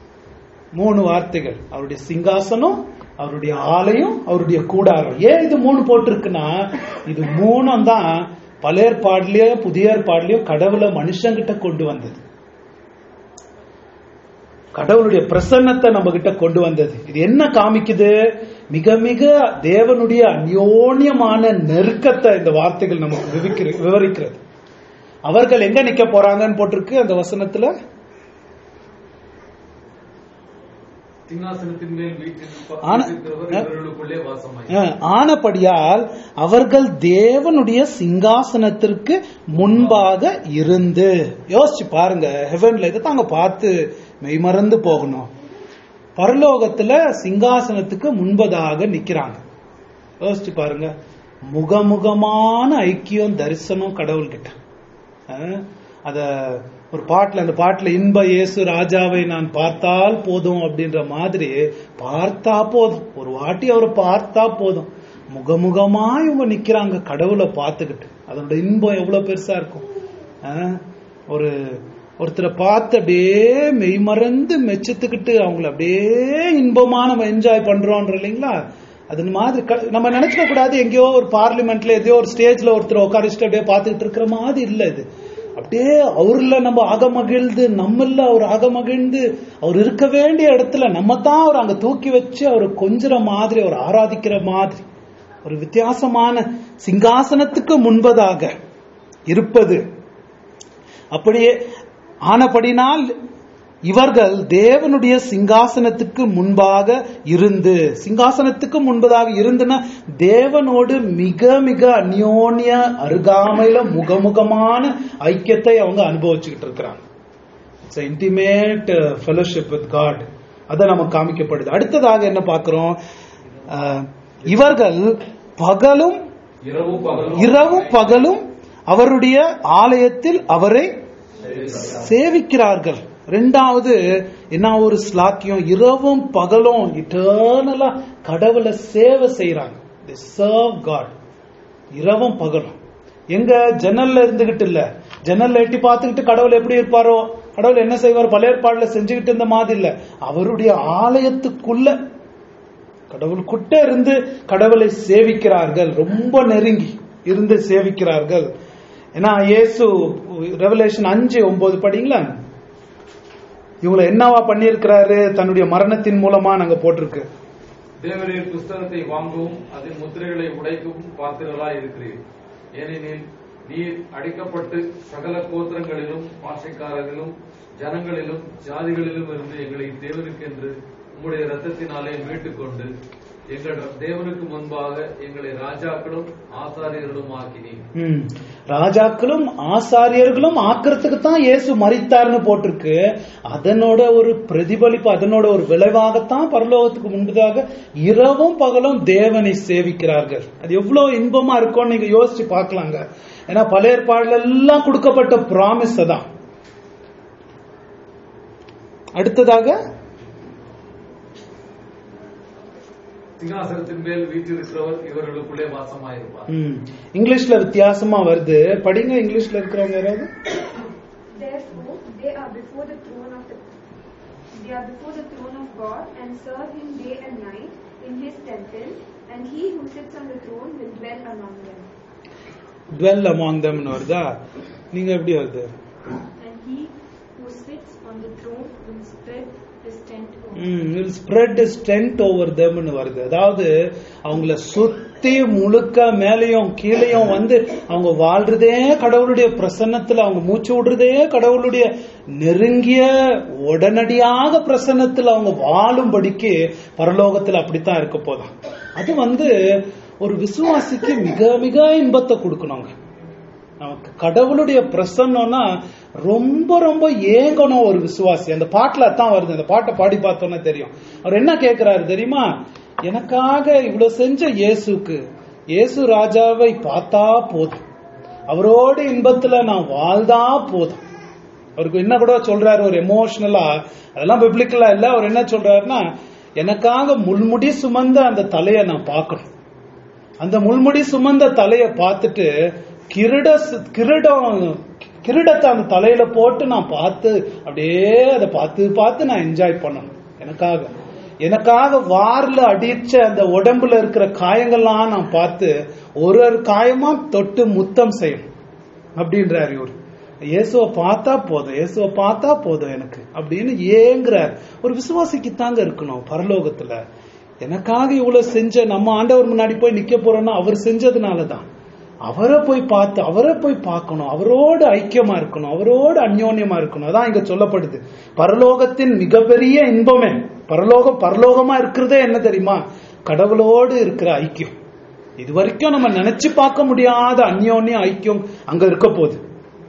மூணு வார்த்தைகள் அவருடைய சிங்காசனம் அவருடைய ஆலயம் அவருடைய கூடாரம் ஏன் இது மூணு போட்டிருக்குன்னா இது மூணும் தான் பல ஏற்பாடுலயும் புதிய ஏற்பாடுலயும் கடவுளை மனுஷங்கிட்ட கொண்டு வந்தது கடவுளுடைய பிரசன்னத்தை நம்ம கிட்ட கொண்டு வந்தது இது என்ன காமிக்குது மிக மிக தேவனுடைய அந்யோன்யமான நெருக்கத்தை இந்த வார்த்தைகள் நமக்கு விவரிக்கிற விவரிக்கிறது அவர்கள் எங்க நிக்க போறாங்கன்னு போட்டிருக்கு அந்த வசனத்துல சிங்காசனத்தின் மேல் வீட்டில் ஆனா- இருக்கிறவர் இவர்களுக்குள்ளே வாசமாய் அஹ், ஆனபடியால் அவர்கள் தேவனுடைய சிங்காசனத்திற்கு முன்பாக இருந்து யோசிச்சு பாருங்க ஹெவன்ல இதை தாங்க பார்த்து மெய்மறந்து போகணும் பரலோகத்துல சிங்காசனத்துக்கு முன்பதாக நிக்கிறாங்க யோசிச்சு பாருங்க முகமுகமான ஐக்கியம் தரிசனம் கடவுள்கிட்ட அஹ், அத ஒரு பாட்டுல அந்த பாட்டுல இன்ப இயேசு ராஜாவை நான் பார்த்தால் போதும் அப்படின்ற மாதிரி பார்த்தா போதும் ஒரு வாட்டி அவரை பார்த்தா போதும் முகமுகமா இவங்க நிக்கிறாங்க கடவுளை பார்த்துக்கிட்டு அதோட இன்பம் எவ்வளவு பெருசா இருக்கும் அஹ், ஒரு ஒருத்தரை பார்த்து அப்படியே மெய்மறந்து மெச்சத்துக்கிட்டு அவங்கள அப்படியே இன்பமா நம்ம என்ஜாய் பண்றோன்ற இல்லைங்களா அது மாதிரி க- நம்ம நினைச்சுக்க கூடாது எங்கேயோ ஒரு பார்லிமெண்ட்ல எதையோ ஒரு ஸ்டேஜ்ல ஒருத்தர் உட்காரிச்சுட்டு அப்படியே பார்த்துக்கிட்டு இருக்கிற மாதிரி இல்ல இது அப்படியே அவர்ல நம்ம அகமகிழ்ந்து நம்மள அவர் அகமகிழ்ந்து அவர் இருக்க வேண்டிய இடத்துல நம்ம தான் அவர் அங்க தூக்கி வச்சு அவர் கொஞ்சுற மாதிரி அவர் ஆராதிக்கிற மாதிரி ஒரு வித்தியாசமான சிங்காசனத்துக்கு முன்பதாக இருப்பது அப்படியே ஆனபடினால் இவர்கள் தேவனுடைய சிங்காசனத்துக்கு முன்பாக இருந்து சிங்காசனத்துக்கு முன்பதாக இருந்துன்னா தேவனோடு மிக மிக அந்யோன்ய அருகாமையில முகமுகமான ஐக்கியத்தை அவங்க அனுபவிச்சுக்கிட்டு இருக்கிறாங்க it's intimate fellowship with God அதை நமக்கு காமிக்கப்படுது அடுத்ததாக என்ன பார்க்கிறோம் அஹ், இவர்கள் பகலும் இரவு பகலும் இரவும் பகலும் அவருடைய ஆலயத்தில் அவரை சேவிக்கிறார்கள் ரெண்டாவது என்ன ஒரு ஸ்லாக்கியம் இரவும் பகலும் இட்டர்னலா கடவுளை சேவை செய்யறாங்க சர்வ் காட் இரவும் பகலும் எங்க ஜன்னல்ல இருந்துகிட்டு இல்ல ஜன்னல்ல எட்டி பார்த்துக்கிட்டு கடவுள் எப்படி இருப்பாரோ கடவுள் என்ன செய்வார் பழைய ஏற்பாடுல செஞ்சுக்கிட்டு இருந்த மாதிரி இல்ல அவருடைய ஆலயத்துக்குள்ள கடவுளுக்குட்ட இருந்து கடவுளை சேவிக்கிறார்கள் ரொம்ப நெருங்கி இருந்து சேவிக்கிறார்கள் ஏன்னா இயேசு ரெவலேஷன் அஞ்சு ஒன்பது படிங்களா இவங்களை என்னவா பண்ணியிருக்கிறாரு தன்னுடைய மரணத்தின் மூலமா நாங்க போட்டிருக்கு தேவரீர் புஸ்தகத்தை வாங்கவும் அதன் முத்திரைகளை உடைக்கவும் பாத்திரராய் இருக்கிறீர் ஏனெனில் நீர் அடிக்கப்பட்டு சகல கோத்திரங்களிலும் பாஷைக்காரர்களும் ஜனங்களிலும் ஜாதிகளிலும் இருந்து எங்களை தேவனுக்கென்று உம்முடைய ரத்தத்தினாலே மீட்டுக் கொண்டு எங்கள் தேவனுக்கு முன்பாக எங்களை ராஜாக்களும் ஆசாரியர்களும் ஆக்கினீர் ம். ராஜாக்களும் ஆசாரியர்களும் ஆக்கிறதுக்கு தான் இயேசு மறித்தார்னு போட்டிருக்கு அதனோட ஒரு பிரதிபலிப்பு அதனோட ஒரு விளைவாகத்தான் பரலோகத்துக்கு முன்பதாக இரவும் பகலும் தேவனை சேவிக்கிறார்கள் அது எவ்வளவு இன்பமா இருக்கும்னு நீங்க யோசிச்சு பார்க்கலாங்க ஏன்னா பழைய ஏற்பாடுல எல்லாம் கொடுக்கப்பட்ட ப்ராமிஸ் தான் அடுத்ததாக சிங்காசனத்தின் மேல் வீற்றிருக்கிறவர் இவர்களுக்குள்ளே வாசமாயிருப்பார் ம். இங்கிலீஷ்ல வித்தியாசமா வருது படிங்க இங்கிலீஷ்ல இருக்கிறவங்க யாராவது Therefore, they are before the throne of the they are before the throne of God and serve Him day and night in His temple, and He who sits on the throne will dwell among them. dwell among them னு வருதா நீங்க எப்படி வருது And He who sits on the throne will spread His tent over. Will spread strength over தெம்னு வருது அதாவது அவங்கள சுத்தி முழுக்க மேலையும் கீழையும் வந்து அவங்க வாழ்றதே கடவுளுடைய பிரசன்னத்துல அவங்க மூச்சு விடுறதே கடவுளுடைய நெருங்கிய உடனடியாக பிரசன்னத்துல அவங்க வாழும்படிக்கு பரலோகத்துல அப்படித்தான் இருக்க போதும் அது வந்து ஒரு விசுவாசிக்கு மிக மிக இன்பத்தை கொடுக்கணுங்க நமக்கு கடவுளுடைய பிரசன்னம்னா ரொம்ப ரொம்ப ஏங்கணும் ஒரு விசுவாசி அந்த பாட்டுல தான் வருது அந்த பாட்டை பாடி பார்த்தோன்னே தெரியும் அவர் என்ன கேட்கிறாரு தெரியுமா எனக்காக இவ்வளவு செஞ்ச இயேசுக்கு இயேசு ராஜாவை பார்த்தா போதும் அவரோட இன்பத்துல நான் வாழ்ந்தா போதும் அவருக்கு என்ன கூட சொல்றாரு ஒரு எமோஷனலா அதெல்லாம் பிப்ளிக்கலா இல்ல அவர் என்ன சொல்றாருன்னா எனக்காக முள்முடி சுமந்த அந்த தலையை நான் பார்க்கணும் அந்த முள்முடி சுமந்த தலையை பார்த்துட்டு கிரீட கிரீடம் கிரீடத்தை அந்த தலையில போட்டு நான் பார்த்து அப்படியே அதை பார்த்து பார்த்து நான் என்ஜாய் பண்ணணும் எனக்காக எனக்காக வார்ல அடிச்ச அந்த உடம்புல இருக்கிற காயங்கள்லாம் நான் பார்த்து ஒரு ஒரு காயமா தொட்டு முத்தம் செய்யணும் அப்படின்றாரு இவர் இயேசுவை பார்த்தா போதும் இயேசுவை பார்த்தா போதும் எனக்கு அப்படின்னு ஏங்குறார் ஒரு விசுவாசிக்கு தாங்க இருக்கணும் பரலோகத்துல எனக்காக இவ்வளவு செஞ்ச நம்ம ஆண்டவர் முன்னாடி போய் நிக்க போறோம்னா அவர் செஞ்சதுனாலதான் அவரை போய் பார்த்து அவரை போய் பார்க்கணும் அவரோடு ஐக்கியமா இருக்கணும் அவரோடு அந்யோன்யமா இருக்கணும் அதான் இங்க சொல்லப்படுது பரலோகத்தின் மிகப்பெரிய இன்பமே பரலோகம் பரலோகமா இருக்கிறதே என்ன தெரியுமா கடவுளோடு இருக்கிற ஐக்கியம் இது வரைக்கும் நம்ம நினைச்சு பார்க்க முடியாத அந்யோன்ய ஐக்கியம் அங்க இருக்க போகுது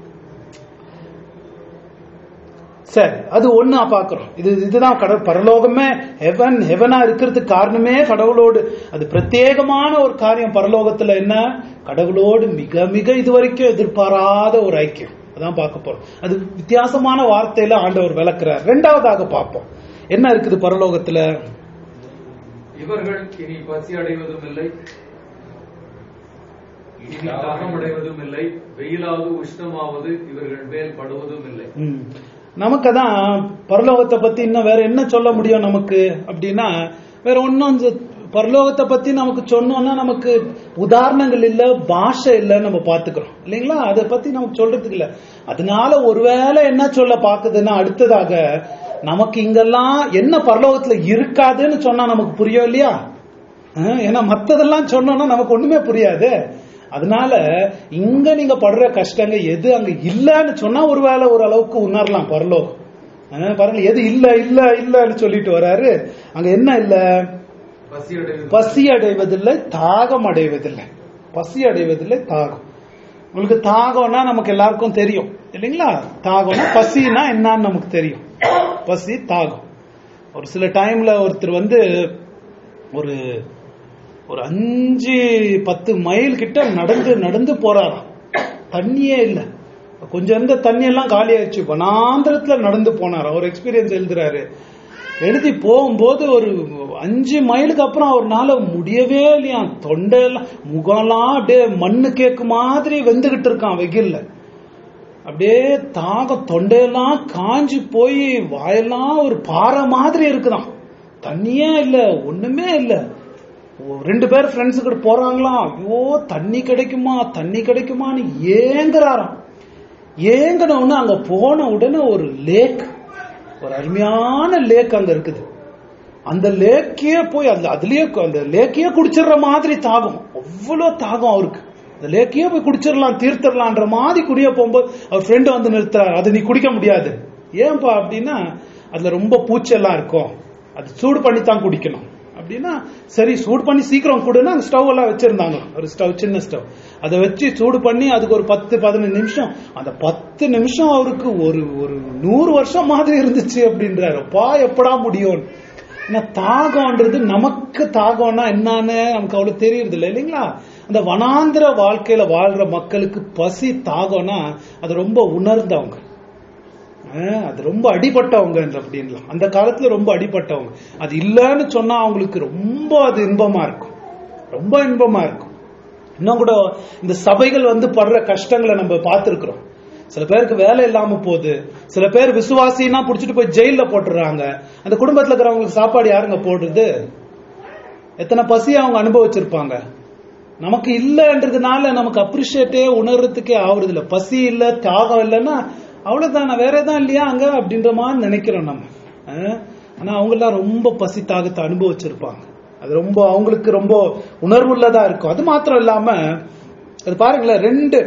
சரி அது ஒண்ணா பாக்குறோம் இது இதுதான் கடவுள் பரலோகமே ஹெவன் ஹெவனா இருக்கிறதுக்கு காரணமே கடவுளோடு அது பிரத்யேகமான ஒரு காரியம் பரலோகத்துல என்ன கடவுளோடு மிக மிக இதுவரைக்கும் எதிர்பாராத ஒரு ஐக்கியம் அதான் பார்க்க போறோம் அது வித்தியாசமான வார்த்தையில ஆண்டவர் விளக்குறார் ரெண்டாவதாக பார்ப்போம் என்ன இருக்குது பரலோகத்துல இவர்கள் இனி பசி அடைவதும் இல்லை இனி தாகம் அடைவதும் இல்லை வெயிலாவது உஷ்ணமாவது இவர்கள் மேல் படுவதும் இல்லை ம். நமக்கு தான் பரலோகத்தை பத்தி இன்னும் வேற என்ன சொல்ல முடியும் நமக்கு அப்படின்னா வேற ஒன்னும் பரலோகத்தை பத்தி நமக்கு சொன்னோம்னா நமக்கு உதாரணங்கள் இல்ல பாஷை இல்ல நம்ம பாத்துக்கிறோம் இல்லைங்களா அதை பத்தி நமக்கு சொல்றதுக்கு இல்ல அதனால ஒருவேளை என்ன சொல்ல பாக்குதுன்னா அடுத்ததாக நமக்கு இங்கெல்லாம் என்ன பரலோகத்துல இருக்காதுன்னு சொன்னா நமக்கு புரியும் இல்லையா அஹ், ஏன்னா மத்ததெல்லாம் சொன்னோம்னா நமக்கு ஒண்ணுமே புரியாது அதனால இங்க நீங்க படுற கஷ்டங்க எது அங்க இல்லன்னு சொன்னா ஒருவேளை ஒரு அளவுக்கு உணரலாம் பரலோகம் அஹ், பாருங்க எது இல்ல இல்ல இல்லன்னு சொல்லிட்டு வராரு அங்க என்ன இல்ல பசி அடைவது பசி அடைவதில்லை தாகம் அடைவதில்லை பசி அடைவதில்லை தாகம் உங்களுக்கு தாகம்னா நமக்கு எல்லாருக்கும் தெரியும் இல்லைங்களா தாகம்னா பசினா என்னன்னு நமக்கு தெரியும் பசி தாகம் ஒரு சில டைம்ல ஒருத்தர் வந்து ஒரு ஒரு அஞ்சு பத்து மைல் கிட்ட நடந்து நடந்து போறாராம் தண்ணியே இல்ல கொஞ்சம் இருந்த தண்ணி எல்லாம் காலி ஆயிடுச்சு வனாந்திரத்துல நடந்து போனார் அவர் எக்ஸ்பீரியன்ஸ் எழுதுறாரு எழுதி போகும்போது ஒரு அஞ்சு மைலுக்கு அப்புறம் அவர்னால முடியவே இல்லையா தொண்டையெல்லாம் முகம்லாம் அப்படியே மண்ணு கேக்கு மாதிரி வெந்துகிட்டு இருக்கான் வெயில்ல அப்படியே தாகம் தொண்டையெல்லாம் காஞ்சு போய் வாயெல்லாம் ஒரு பாறை மாதிரி இருக்குதாம் தண்ணியே இல்ல ஒண்ணுமே இல்ல ஓ- ரெண்டு பேர் ஃப்ரெண்ட்ஸ் கிட்ட போறாங்களாம் ஐயோ தண்ணி கிடைக்குமா தண்ணி கிடைக்குமான்னு ஏங்குறாராம் ஏங்கினவுடனே அங்க போன உடனே ஒரு லேக் ஒரு அருமையான லேக் அங்க இருக்குது அந்த லேக்கே போய் அந்த அதுலயே கு- அந்த லேக்கையே குடிச்சிடுற மாதிரி தாகம் அவ்வளவு தாகம் அவருக்கு அந்த லேக்கையே போய் குடிச்சிடலாம் தீர்த்திடலான்ற மாதிரி குடிய போகும்போது அவர் ஃப்ரெண்டு வந்து நிறுத்துறாரு அது நீ குடிக்க முடியாது ஏன்பா அப்படின்னா அதுல ரொம்ப பூச்செல்லாம் இருக்கும் அது சூடு பண்ணி தான் குடிக்கணும் அப்படின்னா சரி சூடு பண்ணி சீக்கிரம் கொடுன்னா அந்த ஸ்டவ் எல்லாம் வச்சிருந்தாங்க ஒரு ஸ்டவ் சின்ன ஸ்டவ் அதை வச்சு சூடு பண்ணி அதுக்கு ஒரு பத்து பதினஞ்சு நிமிஷம் அந்த பத்து நிமிஷம் அவருக்கு ஒரு ஒரு நூறு வருஷம் மாதிரி இருந்துச்சு அப்படின்றாரு பா எப்படா முடியும் ஏன்னா தாகம்ன்றது நமக்கு தாகம்னா என்னன்னு நமக்கு அவ்வளவு தெரியறது இல்லை இல்லைங்களா அந்த வனாந்திர வாழ்க்கையில வாழ்ற மக்களுக்கு பசி தாகம்னா அது ரொம்ப உணர்ந்தவங்க ஆஹ், அது ரொம்ப அடிபட்டவங்க அப்படின்லாம் அந்த காலத்துல ரொம்ப அடிபட்டவங்க அது இல்லைன்னு சொன்னா அவங்களுக்கு ரொம்ப அது இன்பமா இருக்கும் ரொம்ப இன்பமா இருக்கும் இன்னும் கூட இந்த சபைகள் வந்து படுற கஷ்டங்களை நம்ம பார்த்திருக்கிறோம் சில பேருக்கு வேலை இல்லாம போகுது சில பேர் விசுவாசினா புடிச்சிட்டு போய் ஜெயில போட்டுறாங்க அந்த குடும்பத்துல இருக்கிறவங்களுக்கு சாப்பாடு யாருங்க போடுறது எத்தனை பசி அவங்க அனுபவிச்சிருப்பாங்க நமக்கு இல்லைன்றதுனால நமக்கு அப்ரிஷியேட்டே உணர்றதுக்கே ஆகுறது இல்ல பசி இல்ல தியாகம் இல்லைன்னா அவ்வளவுதான் வேற எதுவும் இல்லையா அங்க அப்படின்ற மாதிரி நினைக்கிறோம் நம்ம அஹ், ஆனா அவங்க எல்லாம் ரொம்ப பசி தாகத்தை அனுபவிச்சிருப்பாங்க அது ரொம்ப அவங்களுக்கு ரொம்ப உணர்வுள்ளதா இருக்கும் அது மாத்திரம் இல்லாம அது பாருங்களேன் ரெண்டு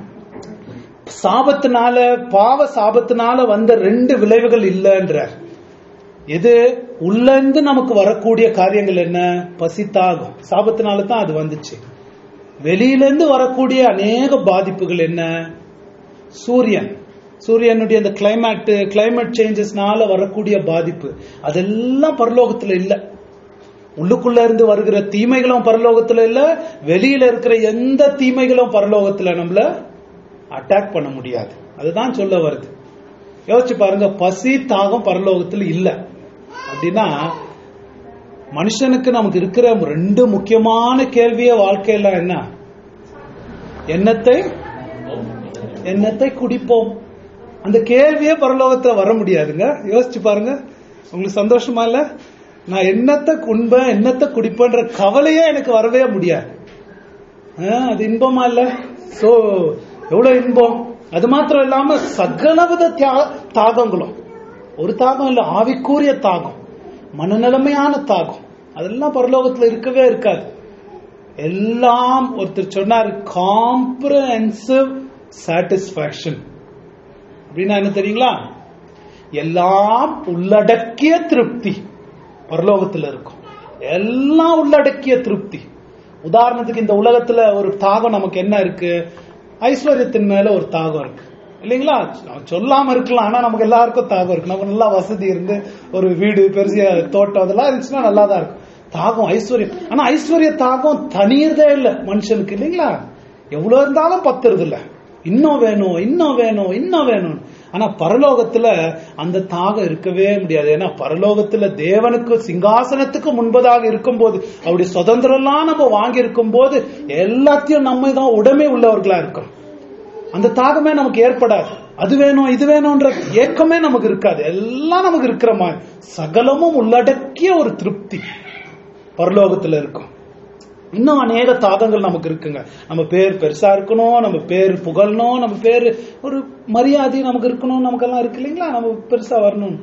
சாபத்தினால பாவ சாபத்தினால வந்த ரெண்டு விளைவுகள் இல்லைன்றார் எது உள்ள இருந்து நமக்கு வரக்கூடிய காரியங்கள் என்ன பசி தாகம் சாபத்தினால தான் அது வந்துச்சு வெளியில இருந்து வரக்கூடிய அநேக பாதிப்புகள் என்ன சூரியன் சூரியனுடைய அந்த கிளைமேட் கிளைமேட் சேஞ்சஸ்னால வரக்கூடிய பாதிப்பு அதெல்லாம் பரலோகத்துல இல்ல உள்ளுக்குள்ள இருந்து வருகிற தீமைகளும் பரலோகத்துல இல்ல வெளியில இருக்கிற எந்த தீமைகளும் பரலோகத்துல நம்மள அட்டாக் பண்ண முடியாது அதுதான் சொல்ல வருது யோசிச்சு பாருங்க பசி தாகம் பரலோகத்துல இல்ல அப்படின்னா மனுஷனுக்கு நமக்கு இருக்கிற ரெண்டு முக்கியமான கேள்வியே வாழ்க்கையில என்ன எண்ணத்தை எண்ணத்தை குடிப்போம் அந்த கேள்வியே பரலோகத்துல வர முடியாதுங்க யோசிச்சு பாருங்க உங்களுக்கு சந்தோஷமா இல்ல நான் என்னத்தை குன்பேன் என்னத்தை குடிப்பேன்ற கவலையே எனக்கு வரவே முடியாது ஆ, அது இன்பமா இல்ல சோ எவ்வளவு இன்பம் அது மாத்திரம் இல்லாம சகலவித தியா- தாகங்களும் ஒரு தாகம் இல்ல ஆவிக்கூறிய தாகம் மனநிலைமையான தாகம் அதெல்லாம் பரலோகத்துல இருக்கவே இருக்காது எல்லாம் ஒருத்தர் சொன்னார் காம்ப்ரஹென்சிவ் சாட்டிஸ்பாக்சன் அப்படின்னா என்ன தெரியுங்களா எல்லாம் உள்ளடக்கிய திருப்தி பரலோகத்துல இருக்கும் எல்லாம் உள்ளடக்கிய திருப்தி உதாரணத்துக்கு இந்த உலகத்துல ஒரு தாகம் நமக்கு என்ன இருக்கு ஐஸ்வர்யத்தின் மேல ஒரு தாகம் இருக்கு இல்லைங்களா நான் சொல்லாம இருக்கலாம் ஆனா நமக்கு எல்லாருக்கும் தாகம் இருக்கு நமக்கு நல்லா வசதி இருந்து ஒரு வீடு பெரிய தோட்டம் அதெல்லாம் இருந்துச்சுன்னா நல்லா தான் இருக்கும் தாகம் ஐஸ்வர்யம் ஆனா ஐஸ்வர்ய தாகம் தனியதே இல்ல மனுஷனுக்கு இல்லைங்களா எவ்வளவு இருந்தாலும் பத்துறது இல்ல இன்னும் வேணும் இன்னும் வேணும் இன்னும் வேணும் ஆனா பரலோகத்துல அந்த தாகம் இருக்கவே முடியாது ஏன்னா பரலோகத்துல தேவனுக்கு சிங்காசனத்துக்கு முன்பதாக இருக்கும்போது அவருடைய சுதந்திரம் எல்லாம் நம்ம வாங்கி இருக்கும் போது எல்லாத்தையும் நம்ம தான் உடமை உள்ளவர்களா இருக்கோம் அந்த தாகமே நமக்கு ஏற்படாது அது வேணும் இது வேணும்ன்ற ஏக்கமே நமக்கு இருக்காது எல்லாம் நமக்கு இருக்கிற மாதிரி சகலமும் உள்ளடக்கிய ஒரு திருப்தி பரலோகத்துல இருக்கும் இன்னும் அநேக தாகங்கள் நமக்கு இருக்குங்க நம்ம பேர் பெருசா இருக்கணும் நம்ம பேர் புகழணும் நம்ம பேர் ஒரு மரியாதை நமக்கு இருக்கணும் நமக்கெல்லாம் இருக்கு இல்லைங்களா நம்ம பெருசா வரணும்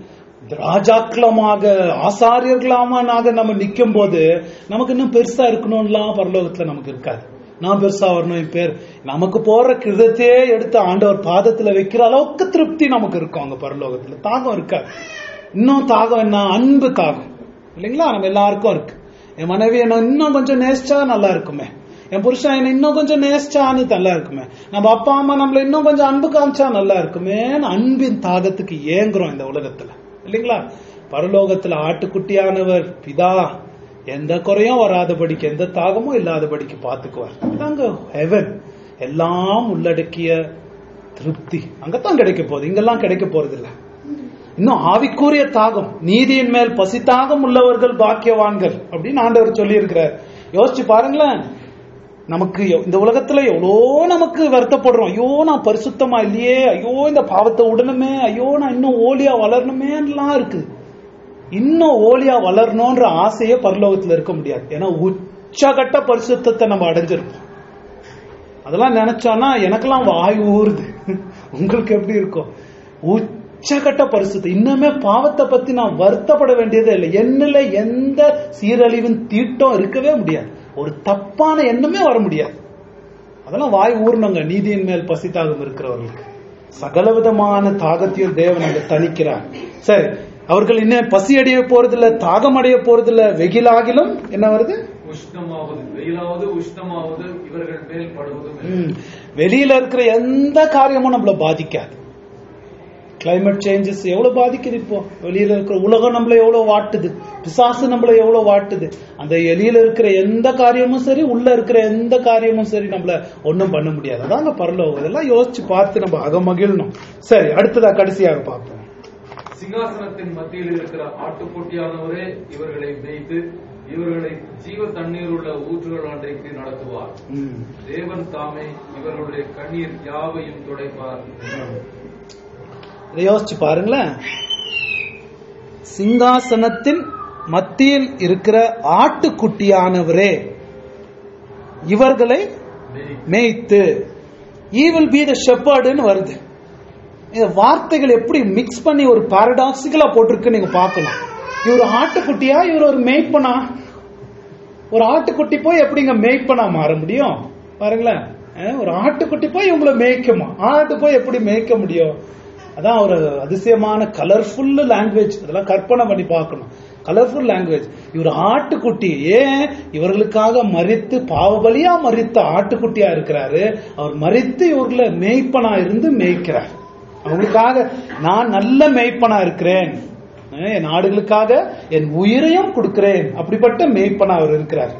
ராஜாக்களமாக ஆசாரியர்களாம நாங்க நம்ம நிக்கும் போது நமக்கு இன்னும் பெருசா இருக்கணும்லாம் பரலோகத்துல நமக்கு இருக்காது நான் பெருசா வரணும் என் பேர் நமக்கு போற கிருதத்தையே எடுத்து ஆண்டவர் பாதத்துல வைக்கிற அளவுக்கு திருப்தி நமக்கு இருக்கும் அங்க பரலோகத்துல தாகம் இருக்காது இன்னும் தாகம் என்ன அன்பு தாகம் இல்லைங்களா நம்ம எல்லாருக்கும் இருக்கு என் மனைவி என்ன இன்னும் கொஞ்சம் நேசிச்சா நல்லா இருக்குமே என் புருஷன் என்ன இன்னும் கொஞ்சம் நேசிச்சான்னு நல்லா இருக்குமே நம்ம அப்பா அம்மா நம்மள இன்னும் கொஞ்சம் அன்பு காமிச்சா நல்லா இருக்குமே அன்பின் தாகத்துக்கு ஏங்குறோம் இந்த உலகத்துல இல்லைங்களா பரலோகத்துல ஆட்டுக்குட்டியானவர் பிதா எந்த குறையும் வராதபடிக்கு எந்த தாகமும் இல்லாதபடிக்கு பாத்துக்குவார் அங்க ஹெவன் எல்லாம் உள்ளடக்கிய திருப்தி அங்கத்தான் கிடைக்க போகுது இங்கெல்லாம் கிடைக்க போறது இல்ல இன்னும் ஆவிக்குரிய தாகம் நீதியின் மேல் பசி தாகம் உள்ளவர்கள் பாக்கியவான்கள் அப்படின்னு ஆண்டவர் சொல்லி இருக்கிறார் யோசிச்சு பாருங்களேன் நமக்கு எவ்- இந்த உலகத்துல எவ்வளோ நமக்கு வருத்தப்படுறோம் ஐயோ நான் பரிசுத்தமா இல்லையே ஐயோ இந்த பாவத்தை உடனுமே ஐயோ நான் இன்னும் ஓலியா வளரணுமேலாம் இருக்கு இன்னும் ஓலியா வளரணும்ன்ற ஆசையே பரலோகத்துல இருக்க முடியாது ஏன்னா உச்சகட்ட பரிசுத்தத்தை நம்ம அடைஞ்சிருப்போம் அதெல்லாம் நினைச்சோன்னா எனக்கெல்லாம் வாய் ஊறுது உங்களுக்கு எப்படி இருக்கும் உச்சகட்ட பரிசுத்தம் இன்னுமே பாவத்தை பத்தி நான் வருத்தப்பட வேண்டியதே இல்லை என்னில எந்த சீரழிவின் தீட்டம் இருக்கவே முடியாது ஒரு தப்பான எண்ணமே வர முடியாது அதெல்லாம் வாய் ஊர்னங்க நீதியின் மேல் பசி தாகம் இருக்கிறவர்களுக்கு சகல விதமான தாகத்தையும் தேவன் அங்க தணிக்கிறார் சரி அவர்கள் இன்னும் பசி அடைய போறதில்ல தாகம் அடைய போறதில்ல வெகிலாகிலும் என்ன வருது உஷ்ணமாவது வெயிலாவது உஷ்ணமாவது இவர்கள் மேல் படுவதும் இல்லை. ம். வெளியில இருக்கிற எந்த காரியமும் நம்மள பாதிக்காது கிளைமேட் சேஞ்சஸ் எவ்வளவு பாதிக்குது இப்போ வெளியில இருக்கிற உலகம் நம்மள எவ்வளவு வாட்டுது பிசாசு நம்மள எவ்வளவு வாட்டுது அந்த வெளியில இருக்கிற எந்த காரியமும் சரி உள்ள இருக்கிற எந்த காரியமும் சரி நம்மள ஒண்ணும் பண்ண முடியாது அதாங்க பரலோகம் இதெல்லாம் யோசிச்சு பார்த்து நம்ம அகமகிழணும் சரி அடுத்ததா கடைசியாக பார்ப்போம் சிங்காசனத்தின் மத்தியில் இருக்கிற ஆட்டுக்குட்டியானவரே இவர்களை மேய்த்து இவர்களை ஜீவ தண்ணீர் உள்ள ஊற்றுகள் அன்றைக்கு நடத்துவார் ம். தேவன் தாமே இவர்களுடைய கண்ணீர் யாவையும் துடைப்பார் இதை யோசிச்சு பாருங்களேன் சிங்காசனத்தின் மத்தியில் இருக்கிற ஆட்டுக்குட்டியானவரே இவர்களை மேய் மேய்த்து ஈவில் பி த ஷெப்பர்டுன்னு வருது இந்த வார்த்தைகள் எப்படி மிக்ஸ் பண்ணி ஒரு பாரடாக்சிக்கலா போட்டிருக்கு நீங்க பார்க்கலாம் இவர் ஆட்டுக்குட்டியா இவர் ஒரு மேய்ப்பனா ஒரு ஆட்டுக்குட்டி போய் எப்படிங்க மேய்ப்பனா மாற முடியும் பாருங்களேன் அஹ், ஒரு ஆட்டுக்குட்டி போய் இவங்களை மேய்க்குமா ஆட்டு போய் எப்படி மேய்க்க முடியும் அதான் ஒரு அதிசயமான கலர்ஃபுல் லாங்குவேஜ் அதெல்லாம் கற்பனை பண்ணி பார்க்கணும் கலர்ஃபுல் லாங்குவேஜ் இவர் ஆட்டுக்குட்டி ஏன் இவர்களுக்காக மறித்து பாவபலியா மறித்த ஆட்டுக்குட்டியா இருக்கிறாரு அவர் மறித்து இவர்களை மேய்ப்பனா இருந்து மேய்க்கிறார் அவங்களுக்காக நான் நல்ல மேய்ப்பனா இருக்கிறேன் அஹ் என் ஆடுகளுக்காக என் உயிரையும் கொடுக்கிறேன் அப்படிப்பட்ட மேய்ப்பனா அவர் இருக்கிறார்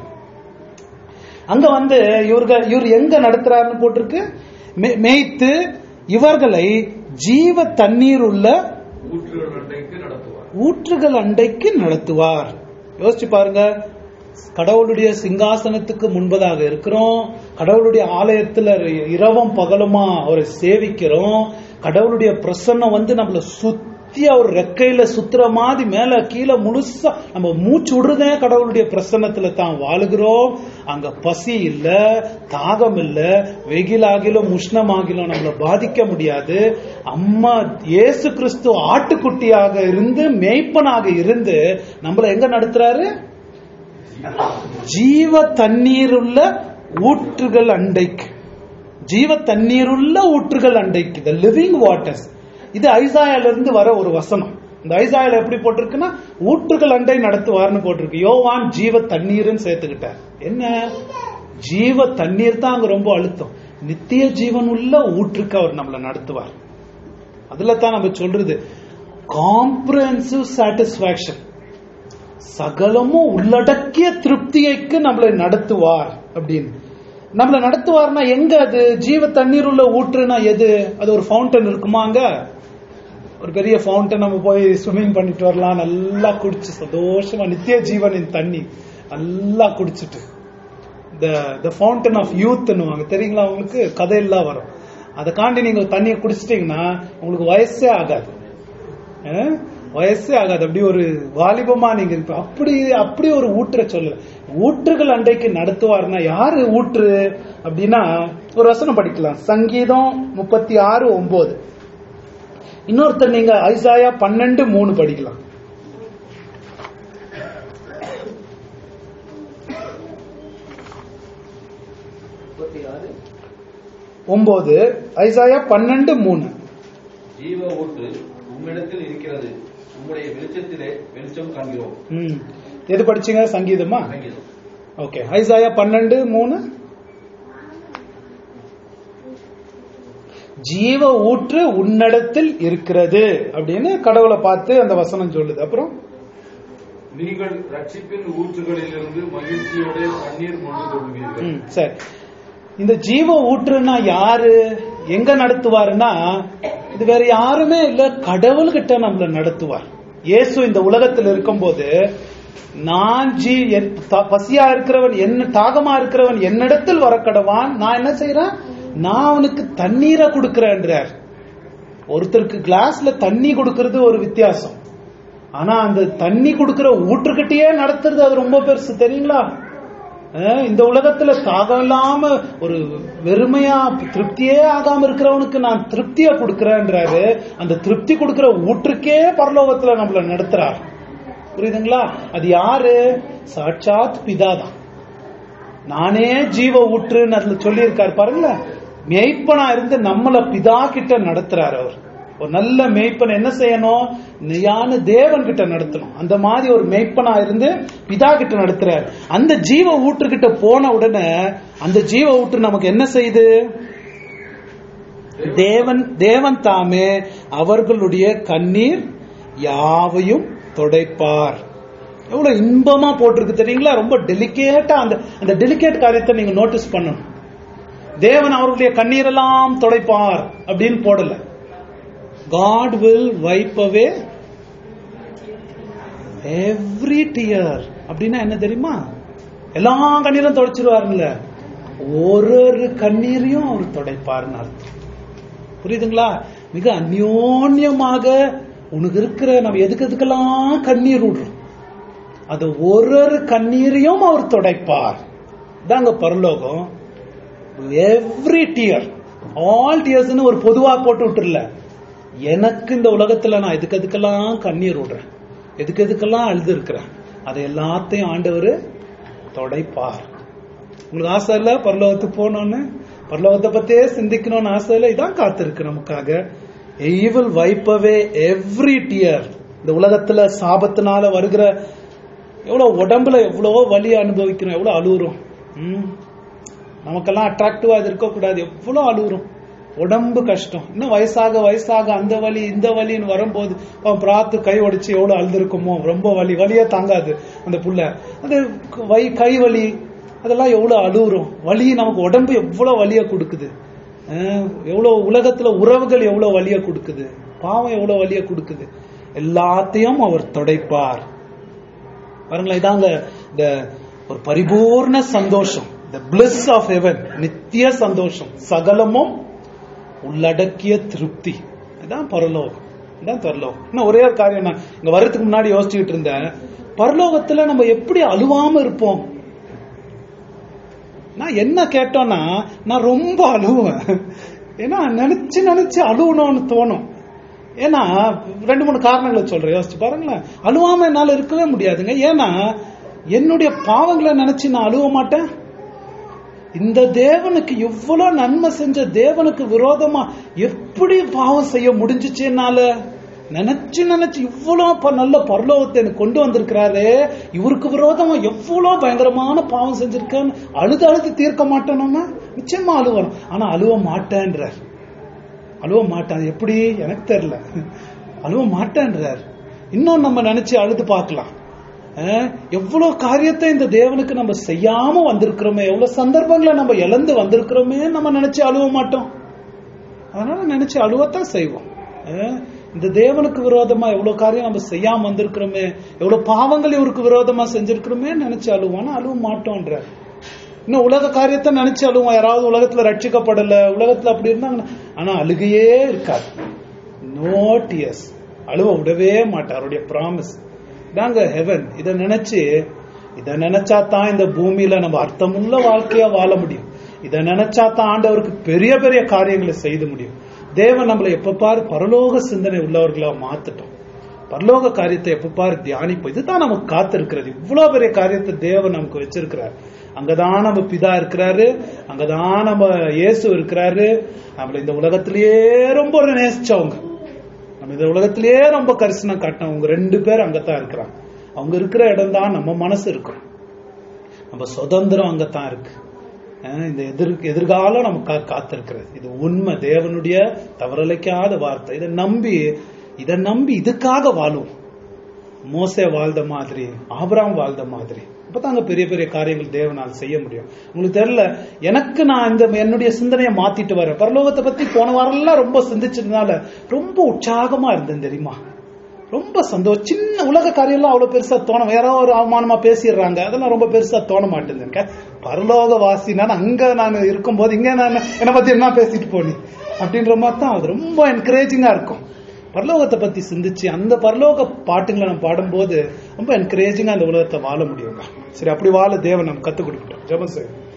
அங்க வந்து இவர்க இவர் எங்க நடத்துறாருன்னு போட்டிருக்கு மே- மேய்த்து இவர்களை ஜீவ தண்ணீர் உள்ள ஊற்றுகள் அன்றைக்கு நடத்துவார் ஊற்றுகள் அண்டைக்கு நடத்துவார் யோசிச்சு பாருங்க கடவுளுடைய சிங்காசனத்துக்கு முன்பதாக இருக்கிறோம் கடவுளுடைய ஆலயத்துல இரவும் பகலுமா அவரை சேவிக்கிறோம் கடவுளுடைய பிரசன்னம் வந்து நம்மள சுத்தி அவர் ரெக்கையில சுத்துற மாதிரி மேல கீழே முழுசா நம்ம மூச்சு விடுறதே கடவுளுடைய பிரசன்னத்துல தான் வாழுகிறோம் அங்க பசி இல்ல தாகம் இல்ல வெயிலாகிலும் உஷ்ணமாகிலும் நம்மள பாதிக்க முடியாது அம்மா இயேசு கிறிஸ்து ஆட்டுக்குட்டியாக இருந்து மேய்ப்பனாக இருந்து நம்மள எங்க நடத்துறாரு ஜீவ தண்ணீருள்ள ஊற்றுகள் அண்டைக்கு ஜீவ தண்ணீருள்ள ஊற்றுகள் அண்டைக்கு த லிவிங் வாட்டர்ஸ் இது ஐசாயால இருந்து வர ஒரு வசனம் இந்த ஐசாயால எப்படி போட்டிருக்குன்னா ஊற்றுகள் அண்டை நடத்துவார்னு போட்டிருக்கு யோவான் ஜீவ தண்ணீர்னு சேர்த்துக்கிட்டார் என்ன ஜீவ தண்ணீர் தான் அங்க ரொம்ப அழுத்தம் நித்திய ஜீவன் உள்ள ஊற்றுக்கு அவர் நம்மளை நடத்துவார் அதுல தான் நம்ம சொல்றது காம்ப்ரஹென்சிவ் சாட்டிஸ்பாக்சன் சகலமும் உள்ளடக்கிய திருப்தியைக்கு நம்மளை நடத்துவார் அப்படின்னு நம்மளை நடத்துவார்னா எங்க அது ஜீவ தண்ணீர் உள்ள ஊற்றுனா எது அது ஒரு ஃபவுண்டன் இருக்குமா அங்க ஒரு பெரிய ஃபவுண்டன் நம்ம போய் ஸ்விம்மிங் பண்ணிட்டு வரலாம் நல்லா குடிச்சு சந்தோஷமா நித்திய ஜீவனின் தண்ணி நல்லா குடிச்சிட்டு த த ஃபவுண்டன் ஆஃப் யூத்னுவாங்க தெரியுங்களா உங்களுக்கு கதையெல்லாம் வரும் அதை காண்டி நீங்க தண்ணியை குடிச்சிட்டீங்கன்னா உங்களுக்கு வயசே ஆகாது அஹ், வயசே ஆகாது அப்படி ஒரு வாலிபமா நீங்க இருப்ப அப்படி அப்படி ஒரு ஊற்ற சொல்லல ஊற்றுகள் அண்டைக்கு நடத்துவார்னா யாரு ஊற்று அப்படின்னா ஒரு வசனம் படிக்கலாம் சங்கீதம் முப்பத்தி ஆறு ஒன்பது இன்னொருத்தர் நீங்க ஐசாயா பன்னெண்டு மூணு படிக்கலாம் முப்பத்தி ஆறு ஒன்பது ஐசாயா பன்னெண்டு மூணு ஜீவ ஊற்று உம்மிடத்தில் இருக்கிறது உம்முடைய வெளிச்சத்திலே வெளிச்சம் காண்கிறோம் ம் எது படிச்சீங்க சங்கீதமா சங்கீதம் ஓகே ஐசாயா பன்னெண்டு மூணு ஜீவ ஊற்று உன்னிடத்தில் இருக்கிறது அப்படின்னு கடவுளை பார்த்து அந்த வசனம் சொல்லுது அப்புறம் நீங்கள் ரட்சிப்பின் ஊற்றுகளிலிருந்து மகிழ்ச்சியோட தண்ணீர் மொண்டு கொள்வீர்கள் ம், சரி இந்த ஜீவ ஊற்றுனா யாரு எங்க நடத்துவாருன்னா இது வேற யாருமே இல்ல கடவுள்கிட்ட நம்மள நடத்துவார் இயேசு இந்த உலகத்தில் இருக்கும்போது நான் ஜீ என் த- பசியா இருக்கிறவன் என்ன தாகமா இருக்கிறவன் என்னிடத்தில் வரக்கடவான் நான் என்ன செய்யறேன் நான் அவனுக்கு தண்ணீரை கொடுக்கிறேன்றார் ஒருத்தருக்கு கிளாஸ்ல தண்ணி கொடுக்கறது ஒரு வித்தியாசம் ஆனா அந்த தண்ணி கொடுக்கிற ஊற்றுக்கிட்டயே நடத்துறது அது ரொம்ப பெருசு தெரியுங்களா அஹ் இந்த உலகத்துல தாகம் இல்லாம ஒரு வெறுமையா திருப்தியே ஆகாம இருக்கிறவனுக்கு நான் திருப்தியை கொடுக்கிறேன்றாரு அந்த திருப்தி கொடுக்கிற ஊற்றுக்கே பரலோகத்துல நம்மள நடத்துறார் புரியுதுங்களா அது யாரு சாட்சாத் பிதாதான் நானே ஜீவ ஊற்றுன்னு அதுல சொல்லியிருக்காரு பாருங்களேன் மேய்ப்பனா இருந்து நம்மள பிதா கிட்ட நடத்துறாரு அவர் ஒரு நல்ல மேய்ப்பன் என்ன செய்யணும் நியான தேவன் கிட்ட நடத்தணும் அந்த மாதிரி ஒரு மேய்ப்பனா இருந்து பிதா கிட்ட நடத்துறாரு அந்த ஜீவ ஊற்றுக்கிட்ட போன உடனே அந்த ஜீவ ஊற்று நமக்கு என்ன செய்யுது தேவன் தேவன் தாமே அவர்களுடைய கண்ணீர் யாவையும் தொடைப்பார் எவ்வளவு இன்பமா போட்டிருக்கு தெரியுங்களா ரொம்ப டெலிகேட்டா அந்த அந்த டெலிகேட் காரியத்தை நீங்க நோட்டீஸ் பண்ணணும் தேவன் அவர்களுடைய கண்ணீரெல்லாம் தொடைப்பார் அப்படின்னு போடல God will wipe away every tear அப்படின்னா என்ன தெரியுமா எல்லா கண்ணீரும் தொடச்சிருவாருல்ல ஒரு ஒரு கண்ணீரையும் அவர் தொடைப்பார்னு அர்த்தம் புரியுதுங்களா மிக அந்யோன்யமாக உனக்கு இருக்கிற நம்ம எதுக்கு எதுக்கெல்லாம் கண்ணீர் விடுறோம் அது ஒரு ஒரு கண்ணீரையும் அவர் தொடைப்பார் இதாங்க பரலோகம் எவ்ரி டியர் ஆல் டியர்ஸ்னு ஒரு பொதுவா போட்டு விட்டுறல எனக்கு இந்த உலகத்துல நான் எதுக்கு எதுக்கெல்லாம் கண்ணீர் விடுறேன் எதுக்கு எதுக்கெல்லாம் அழுது இருக்கிறேன் அதை எல்லாத்தையும் ஆண்டவர் தொடைப்பார் உங்களுக்கு ஆசை இல்ல பரலோகத்துக்கு போகணும்னு பரலோகத்தை பத்தியே சிந்திக்கணும்னு ஆசை இல்ல இதான் காத்திருக்கு நமக்காக ஈவில் வைப்பவே எவ்ரி டியர் இந்த உலகத்துல சாபத்தினால வருகிற எவ்வளவு உடம்புல எவ்வளவோ வலி அனுபவிக்கிறோம் எவ்வளவு அழுகுறோம் ம். நமக்கெல்லாம் அட்ராக்டிவா அது இருக்கக்கூடாது எவ்வளவு அழுகுறோம் உடம்பு கஷ்டம் இன்னும் வயசாக வயசாக அந்த வலி இந்த வலின்னு வரும்போது அவன் பிராத்து கை உடைச்சு எவ்வளவு அழுதுருக்குமோ ரொம்ப வலி வலியே தாங்காது அந்த புள்ள அது வை கை வலி அதெல்லாம் எவ்வளவு அழுகுறோம் வலி நமக்கு உடம்பு எவ்வளவு வலியை கொடுக்குது அஹ், எவ்வளவு உலகத்துல உறவுகள் எவ்வளவு வலியை கொடுக்குது பாவம் எவ்வளவு வலியை கொடுக்குது எல்லாத்தையும் அவர் தொடைப்பார் பாருங்களேன் இதாங்க இந்த ஒரு பரிபூர்ண சந்தோஷம் the bliss ஆஃப் heaven நித்திய சந்தோஷம் சகலமும் உள்ளடக்கிய திருப்தி இதான் பரலோகம் இதான் பரலோகம் இன்னும் ஒரே ஒரு காரியம் நான் இங்க வர்றதுக்கு முன்னாடி யோசிச்சுக்கிட்டு இருந்தேன் பரலோகத்துல நம்ம எப்படி அழுவாம இருப்போம் நான் என்ன கேட்டோம்னா நான் ரொம்ப அழுவேன் ஏன்னா நினைச்சு நினைச்சு அழுவணும்னு தோணும் ஏன்னா ரெண்டு மூணு காரணங்களை சொல்றேன் யோசிச்சு பாருங்களேன் அழுவாம என்னால இருக்கவே முடியாதுங்க ஏன்னா என்னுடைய பாவங்களை நினைச்சு நான் அழுவ மாட்டேன் இந்த தேவனுக்கு இவ்வளவு நன்மை செஞ்ச தேவனுக்கு விரோதமா எப்படி பாவம் செய்ய முடிஞ்சுச்சு என்னால நினைச்சு நினைச்சு இவ்வளவு ப- நல்ல பரலோகத்தை எனக்கு கொண்டு வந்திருக்கிறாரு இவருக்கு விரோதமா எவ்வளவு பயங்கரமான பாவம் செஞ்சிருக்கேன்னு அழுது அழுது தீர்க்க மாட்டோம் நம்ம நிச்சயமா அழுவணும் ஆனா அழுவ மாட்டேன்றார் அழுவ மாட்டான் எப்படி எனக்கு தெரியல அழுவ மாட்டேன்றார் இன்னும் நம்ம நினைச்சு அழுது பார்க்கலாம் அஹ், எவ்வளவு காரியத்தை இந்த தேவனுக்கு நம்ம செய்யாம வந்திருக்கிறோமே எவ்வளவு சந்தர்ப்பங்களை நம்ம இழந்து வந்திருக்கிறோமே நம்ம நினைச்சு அழுவ மாட்டோம் அதனால நினைச்சு அழுவத்தான் செய்வோம் அஹ், இந்த தேவனுக்கு விரோதமா எவ்வளவு காரியம் நம்ம செய்யாம வந்திருக்கிறோமே எவ்வளவு பாவங்கள் இவருக்கு விரோதமா செஞ்சிருக்கிறோமே நினைச்சு அழுவோம் ஆனா அழுவ மாட்டோன்ற இன்னும் உலக காரியத்தை நினைச்சு அழுவோம் யாராவது உலகத்துல ரட்சிக்கப்படல உலகத்துல அப்படி இருந்தாங்கன்னா ஆனா அழுகையே இருக்காது நோ டியர்ஸ் அழுவ விடவே மாட்டார் அவருடைய ப்ராமிஸ் தாங்க ஹெவன் இத நினைச்சு இத நினைச்சா தான் இந்த பூமியில நம்ம அர்த்தமுள்ள வாழ்க்கையா வாழ முடியும் இத நினைச்சா தான் ஆண்டவருக்கு பெரிய பெரிய காரியங்களை செய்து முடியும் தேவன் நம்மளை எப்ப பாரு பரலோக சிந்தனை உள்ளவர்களா மாத்துட்டோம் பரலோக காரியத்தை எப்ப பாரு தியானிப்போம் இதுதான் நமக்கு காத்திருக்கிறது இவ்வளவு பெரிய காரியத்தை தேவன் நமக்கு வச்சிருக்கிறார் அங்கதான் நம்ம பிதா இருக்கிறாரு அங்கதான் நம்ம இயேசு இருக்கிறாரு நம்மள இந்த உலகத்திலேயே ரொம்ப நேசிச்சவங்க நம்ம இந்த உலகத்திலேயே ரொம்ப கரிசனம் காட்டினவங்க ரெண்டு பேர் அங்கதான் இருக்கிறாங்க அவங்க இருக்கிற இடம் தான் நம்ம மனசு இருக்கும் நம்ம சுதந்திரம் அங்கதான் இருக்கு அஹ் இந்த எதிர் எதிர்காலம் நமக்கு காத்திருக்கிறது இது உண்மை தேவனுடைய தவறலைக்காத வார்த்தை இதை நம்பி இதை நம்பி இதுக்காக வாழுவோம் மோசே வாழ்ந்த மாதிரி ஆபிராம் வாழ்ந்த மாதிரி அப்பதாங்க பெரிய பெரிய காரியங்கள் தேவனால் செய்ய முடியும் உங்களுக்கு தெரியல எனக்கு நான் இந்த என்னுடைய சிந்தனையை மாத்திட்டு வரேன் பரலோகத்தை பத்தி போன வாரம்லாம் ரொம்ப சிந்திச்சதுனால ரொம்ப உற்சாகமா இருந்தேன் தெரியுமா ரொம்ப சந்தோஷம் சின்ன உலக காரியம்லாம் அவ்வளவு பெருசா தோணும் யாரோ ஒரு அவமானமா பேசிடுறாங்க அதெல்லாம் ரொம்ப பெருசா தோண மாட்டேங்குது எனக்கு பரலோக வாசி நான் அங்க நான் இருக்கும்போது இங்க நான் என்னை பத்தி என்ன பேசிட்டு போனி அப்படின்ற மாதிரி தான் அது ரொம்ப என்கரேஜிங்கா இருக்கும் பரலோகத்தை பத்தி சிந்திச்சு அந்த பரலோக பாட்டுங்களை நம்ம பாடும்போது ரொம்ப என்கரேஜிங்கா அந்த உலகத்தை வாழ முடியுங்க சரி அப்படி வாழ தேவன் நம்ம கத்துக் கொடுக்கட்டும் ஜெபம் செய்யும்